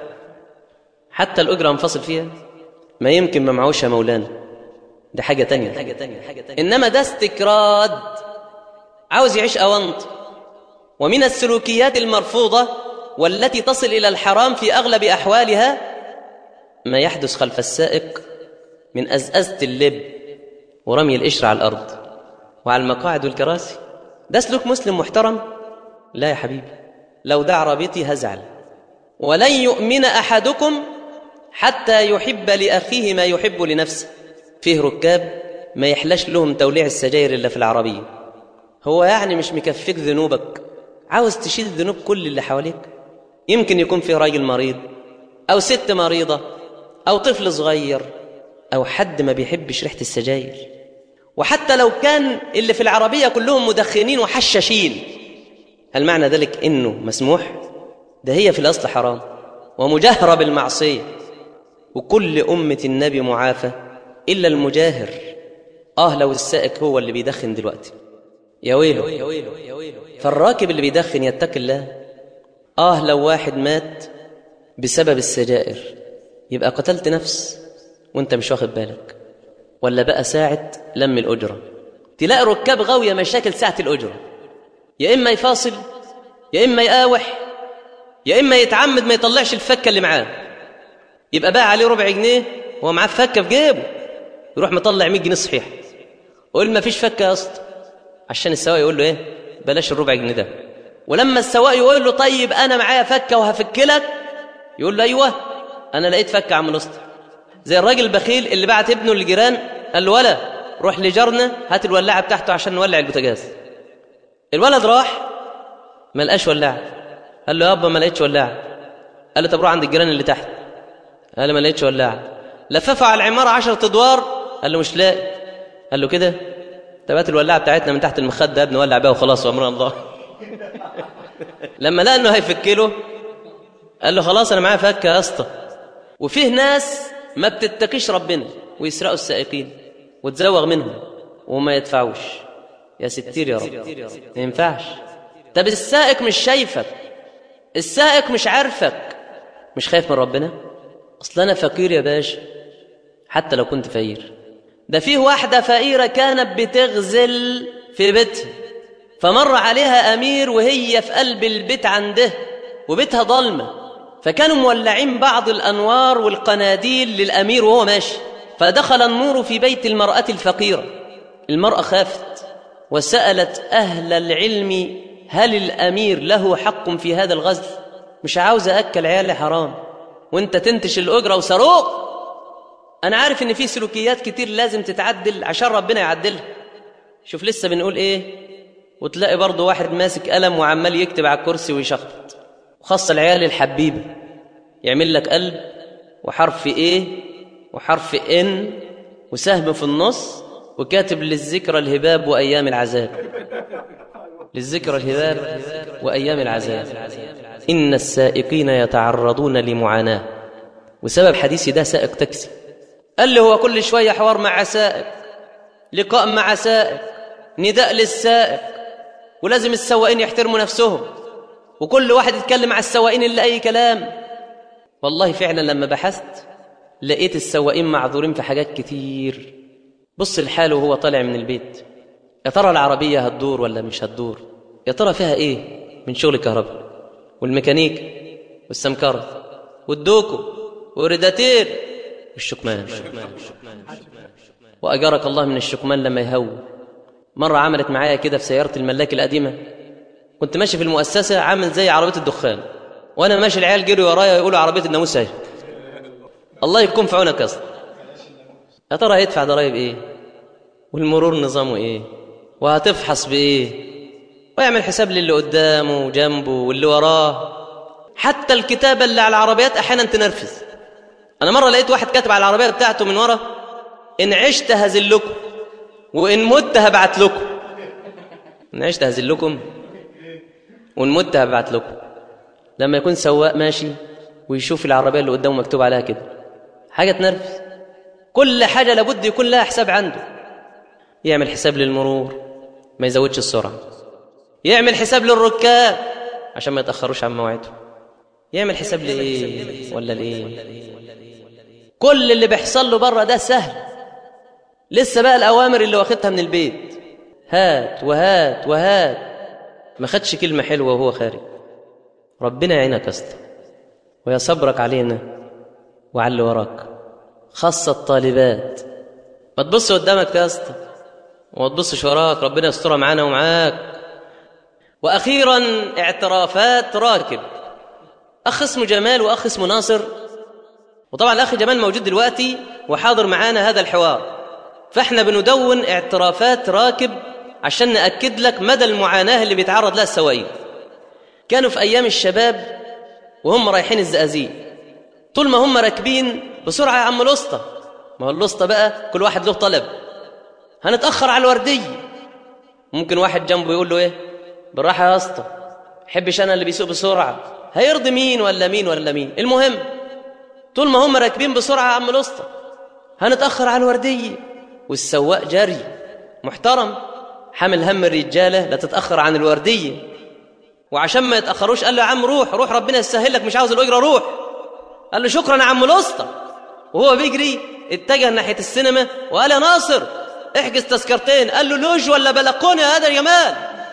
حتى الأجرة انفصل فيها ما يمكن ما معوش يا مولانا ده حاجة تانية حاجة تانية حاجة تانية إنما ده استكراد عاوز يعيش أونط ومن السلوكيات المرفوضة والتي تصل إلى الحرام في أغلب أحوالها ما يحدث خلف السائق من أزأزة اللب ورمي القشر على الأرض وعلى المقاعد والكراسي ده سلوك مسلم محترم لا يا حبيبي لو ده عربيتي هزعل ولن يؤمن أحدكم حتى يحب لأخيه ما يحب لنفسه فيه ركاب ما يحلاش لهم توليع السجاير إلا في العربية هو يعني مش مكفيك ذنوبك عاوز تشيل ذنوب كل اللي حواليك يمكن يكون فيه راجل مريض أو ست مريضة أو طفل صغير أو حد ما بيحبش ريحة السجاير وحتى لو كان اللي في العربية كلهم مدخنين وحشاشين هل معنى ذلك إنه مسموح؟ ده هي في الأصل حرام ومجهرة بالمعصية وكل أمة النبي معافى إلا المجاهر آه لو السائق هو اللي بيدخن دلوقتي يا ويله فالراكب اللي بيدخن يتقي الله آه لو واحد مات بسبب السجائر يبقى قتلت نفس وانت مش واخد بالك ولا بقى ساعة لم الأجرة تلاقي ركاب غاوية مشاكل ساعة الأجرة يا إما يفاصل يا إما يقاوح يا إما يتعمد ما يطلعش الفكة اللي معاه يبقى بقى عليه ربع جنيه وهو معاه فكة في جيبه يروح مطلع 100 جنيه صحيح قول ما فيش فكة يا اسطى عشان السواق يقول له ايه بلاش الربع جنيه ده ولما السواق يقول له طيب انا معايا فكه وهفك لك يقول له ايوه انا لقيت فكه يا عم الاسطى زي الراجل البخيل اللي بعت ابنه للجيران قال له ولا روح لجارنا هات الولاعه بتاعته عشان نولع البوتاجاز الولد راح ما لقاش ولاعه قال له يابا ما لقيتش ولاعه قال له طب روح عند الجيران اللي تحت قال له ما لقيتش ولاعه لففه على العماره 10 ادوار قال له مش لاقي قال له كده طب هات الولاعه بتاعتنا من تحت المخده يا ابني ولع بيها وخلاص وامرنا الله لما لقى انه هيفك له قال له خلاص انا معايا فكه يا اسطى وفيه ناس ما بتتقيش ربنا ويسرقوا السائقين وتزوغ منهم وما يدفعوش يا ستير يا رب ما ينفعش طب السائق مش شايفك السائق مش عارفك مش خايف من ربنا اصل انا فقير يا باشا حتى لو كنت فقير ده فيه واحدة فقيرة كانت بتغزل في بيتها فمر عليها أمير وهي في قلب البيت عنده وبيتها ضلمة فكانوا مولعين بعض الأنوار والقناديل للأمير وهو ماشي فدخل النور في بيت المرأة الفقيرة المرأة خافت وسألت أهل العلم هل الأمير له حق في هذا الغزل مش عاوز أكل عيالي حرام وانت تنتش الاجره وصاروخ انا عارف ان في سلوكيات كتير لازم تتعدل عشان ربنا يعدلها شوف لسه بنقول ايه وتلاقي برضه واحد ماسك قلم وعمال يكتب على الكرسي ويشخبط وخاصة العيال الحبيبة يعمل لك قلب وحرف ايه وحرف ان وسهم في النص وكاتب للذكرى الهباب وايام العذاب للذكرى الهباب وايام العذاب ان السائقين يتعرضون لمعاناه وسبب حديثي ده سائق تاكسي قال لي هو كل شويه حوار مع سائق لقاء مع سائق نداء للسائق ولازم السواقين يحترموا نفسهم وكل واحد يتكلم على السواقين اللي اي كلام والله فعلا لما بحثت لقيت السواقين معذورين في حاجات كتير بص لحاله وهو طالع من البيت يا ترى العربية هتدور ولا مش هتدور يا ترى فيها ايه من شغل الكهرباء والميكانيك والسمكرة والدوكو والريداتير والشكمان وأجرك الله من الشكمان لما يهوى مرة عملت معايا كده في سيارة الملاك القديمة كنت ماشي في المؤسسة عامل زي عربية الدخان وأنا ماشي العيال جروا ورايا يقولوا عربية الناموس اهي الله يكون في عونك يا اسطى يا ترى هيدفع ضرايب ايه والمرور نظامه ايه وهتفحص بايه ويعمل حساب للي قدامه وجنبه واللي وراه حتى الكتابة اللي على العربيات أحيانا تنرفز أنا مرة لقيت واحد كاتب على العربية بتاعته من ورا إن عشت هذلكم وإن مت هبعت لكم إن عشت هذلكم وإن مت هبعت لكم لما يكون سواق ماشي ويشوف العربية اللي قدامه مكتوب عليها كده حاجة تنرفز كل حاجة لابد يكون لها حساب عنده يعمل حساب للمرور ما يزودش السرعة يعمل حساب للركاب عشان ما يتأخروش عن موعدهم يعمل حساب لإيه ولا لإيه كل اللي بيحصل له بره ده سهل لسه بقى الأوامر اللي واخدها من البيت هات وهات وهات ما خدش كلمة حلوة وهو خارج ربنا يعينك يا اسطى ويا صبرك علينا وعلى اللي وراك خاصة الطالبات ما تبص قدامك يا اسطى وما تبصش وراك ربنا يسترها معانا ومعاك واخيرا اعترافات راكب اخ اسمه جمال واخ اسمه ناصر وطبعا الاخ جمال موجود دلوقتي وحاضر معانا هذا الحوار فاحنا بندون اعترافات راكب عشان ناكد لك مدى المعاناه اللي بيتعرض لها السواقين كانوا في ايام الشباب وهم رايحين الزقازيق طول ما هم راكبين بسرعه يا عم الاسطى ما هو الاسطى بقى كل واحد له طلب هنتاخر على الورديه ممكن واحد جنبه يقول له ايه بالراحه يا اسطى حبش انا اللي بيسوق بسرعه هيرضي مين ولا مين ولا مين المهم طول ما هم راكبين بسرعه يا عم الاسطى هنتاخر على الورديه والسواق جري محترم حامل هم الرجاله لا تتاخر عن الورديه وعشان ما يتاخروش قال له يا عم روح روح ربنا يسهل لك مش عاوز الاجره روح قال له شكرا يا عم الاسطى وهو بيجري اتجه ناحيه السينما وقال يا ناصر احجز تذكرتين قال له لوج ولا بلكونه يا هذا يا جمال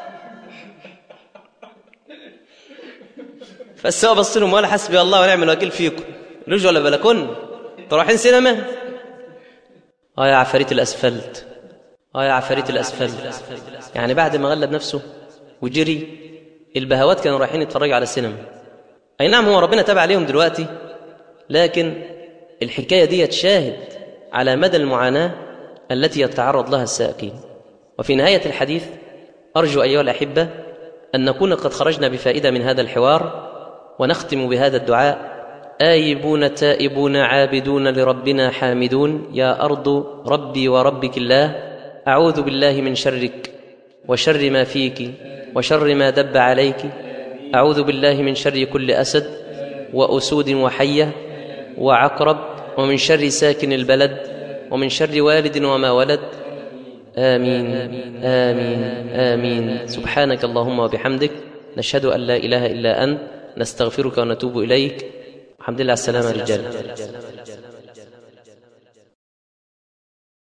فالسواق بص لهم ولا حسبي الله ونعم الوكيل فيكم لوج ولا بلكونه انتوا رايحين سينما اه يا عفاريت الاسفلت اه يا عفاريت الاسفلت يعني بعد ما غلب نفسه وجري البهوات كانوا رايحين يتفرجوا على السينما اي نعم هو ربنا تابع عليهم دلوقتي لكن الحكايه دي شاهد على مدى المعاناه التي يتعرض لها السائقين وفي نهايه الحديث ارجو ايها الاحبه ان نكون قد خرجنا بفائده من هذا الحوار ونختم بهذا الدعاء آيبون تائبون عابدون لربنا حامدون يا أرض ربي وربك الله أعوذ بالله من شرك وشر ما فيك وشر ما دب عليك أعوذ بالله من شر كل أسد وأسود وحية وعقرب ومن شر ساكن البلد ومن شر والد وما ولد آمين آمين آمين سبحانك اللهم وبحمدك نشهد أن لا إله إلا أنت نستغفرك ونتوب إليك الحمد لله على السلامة رجال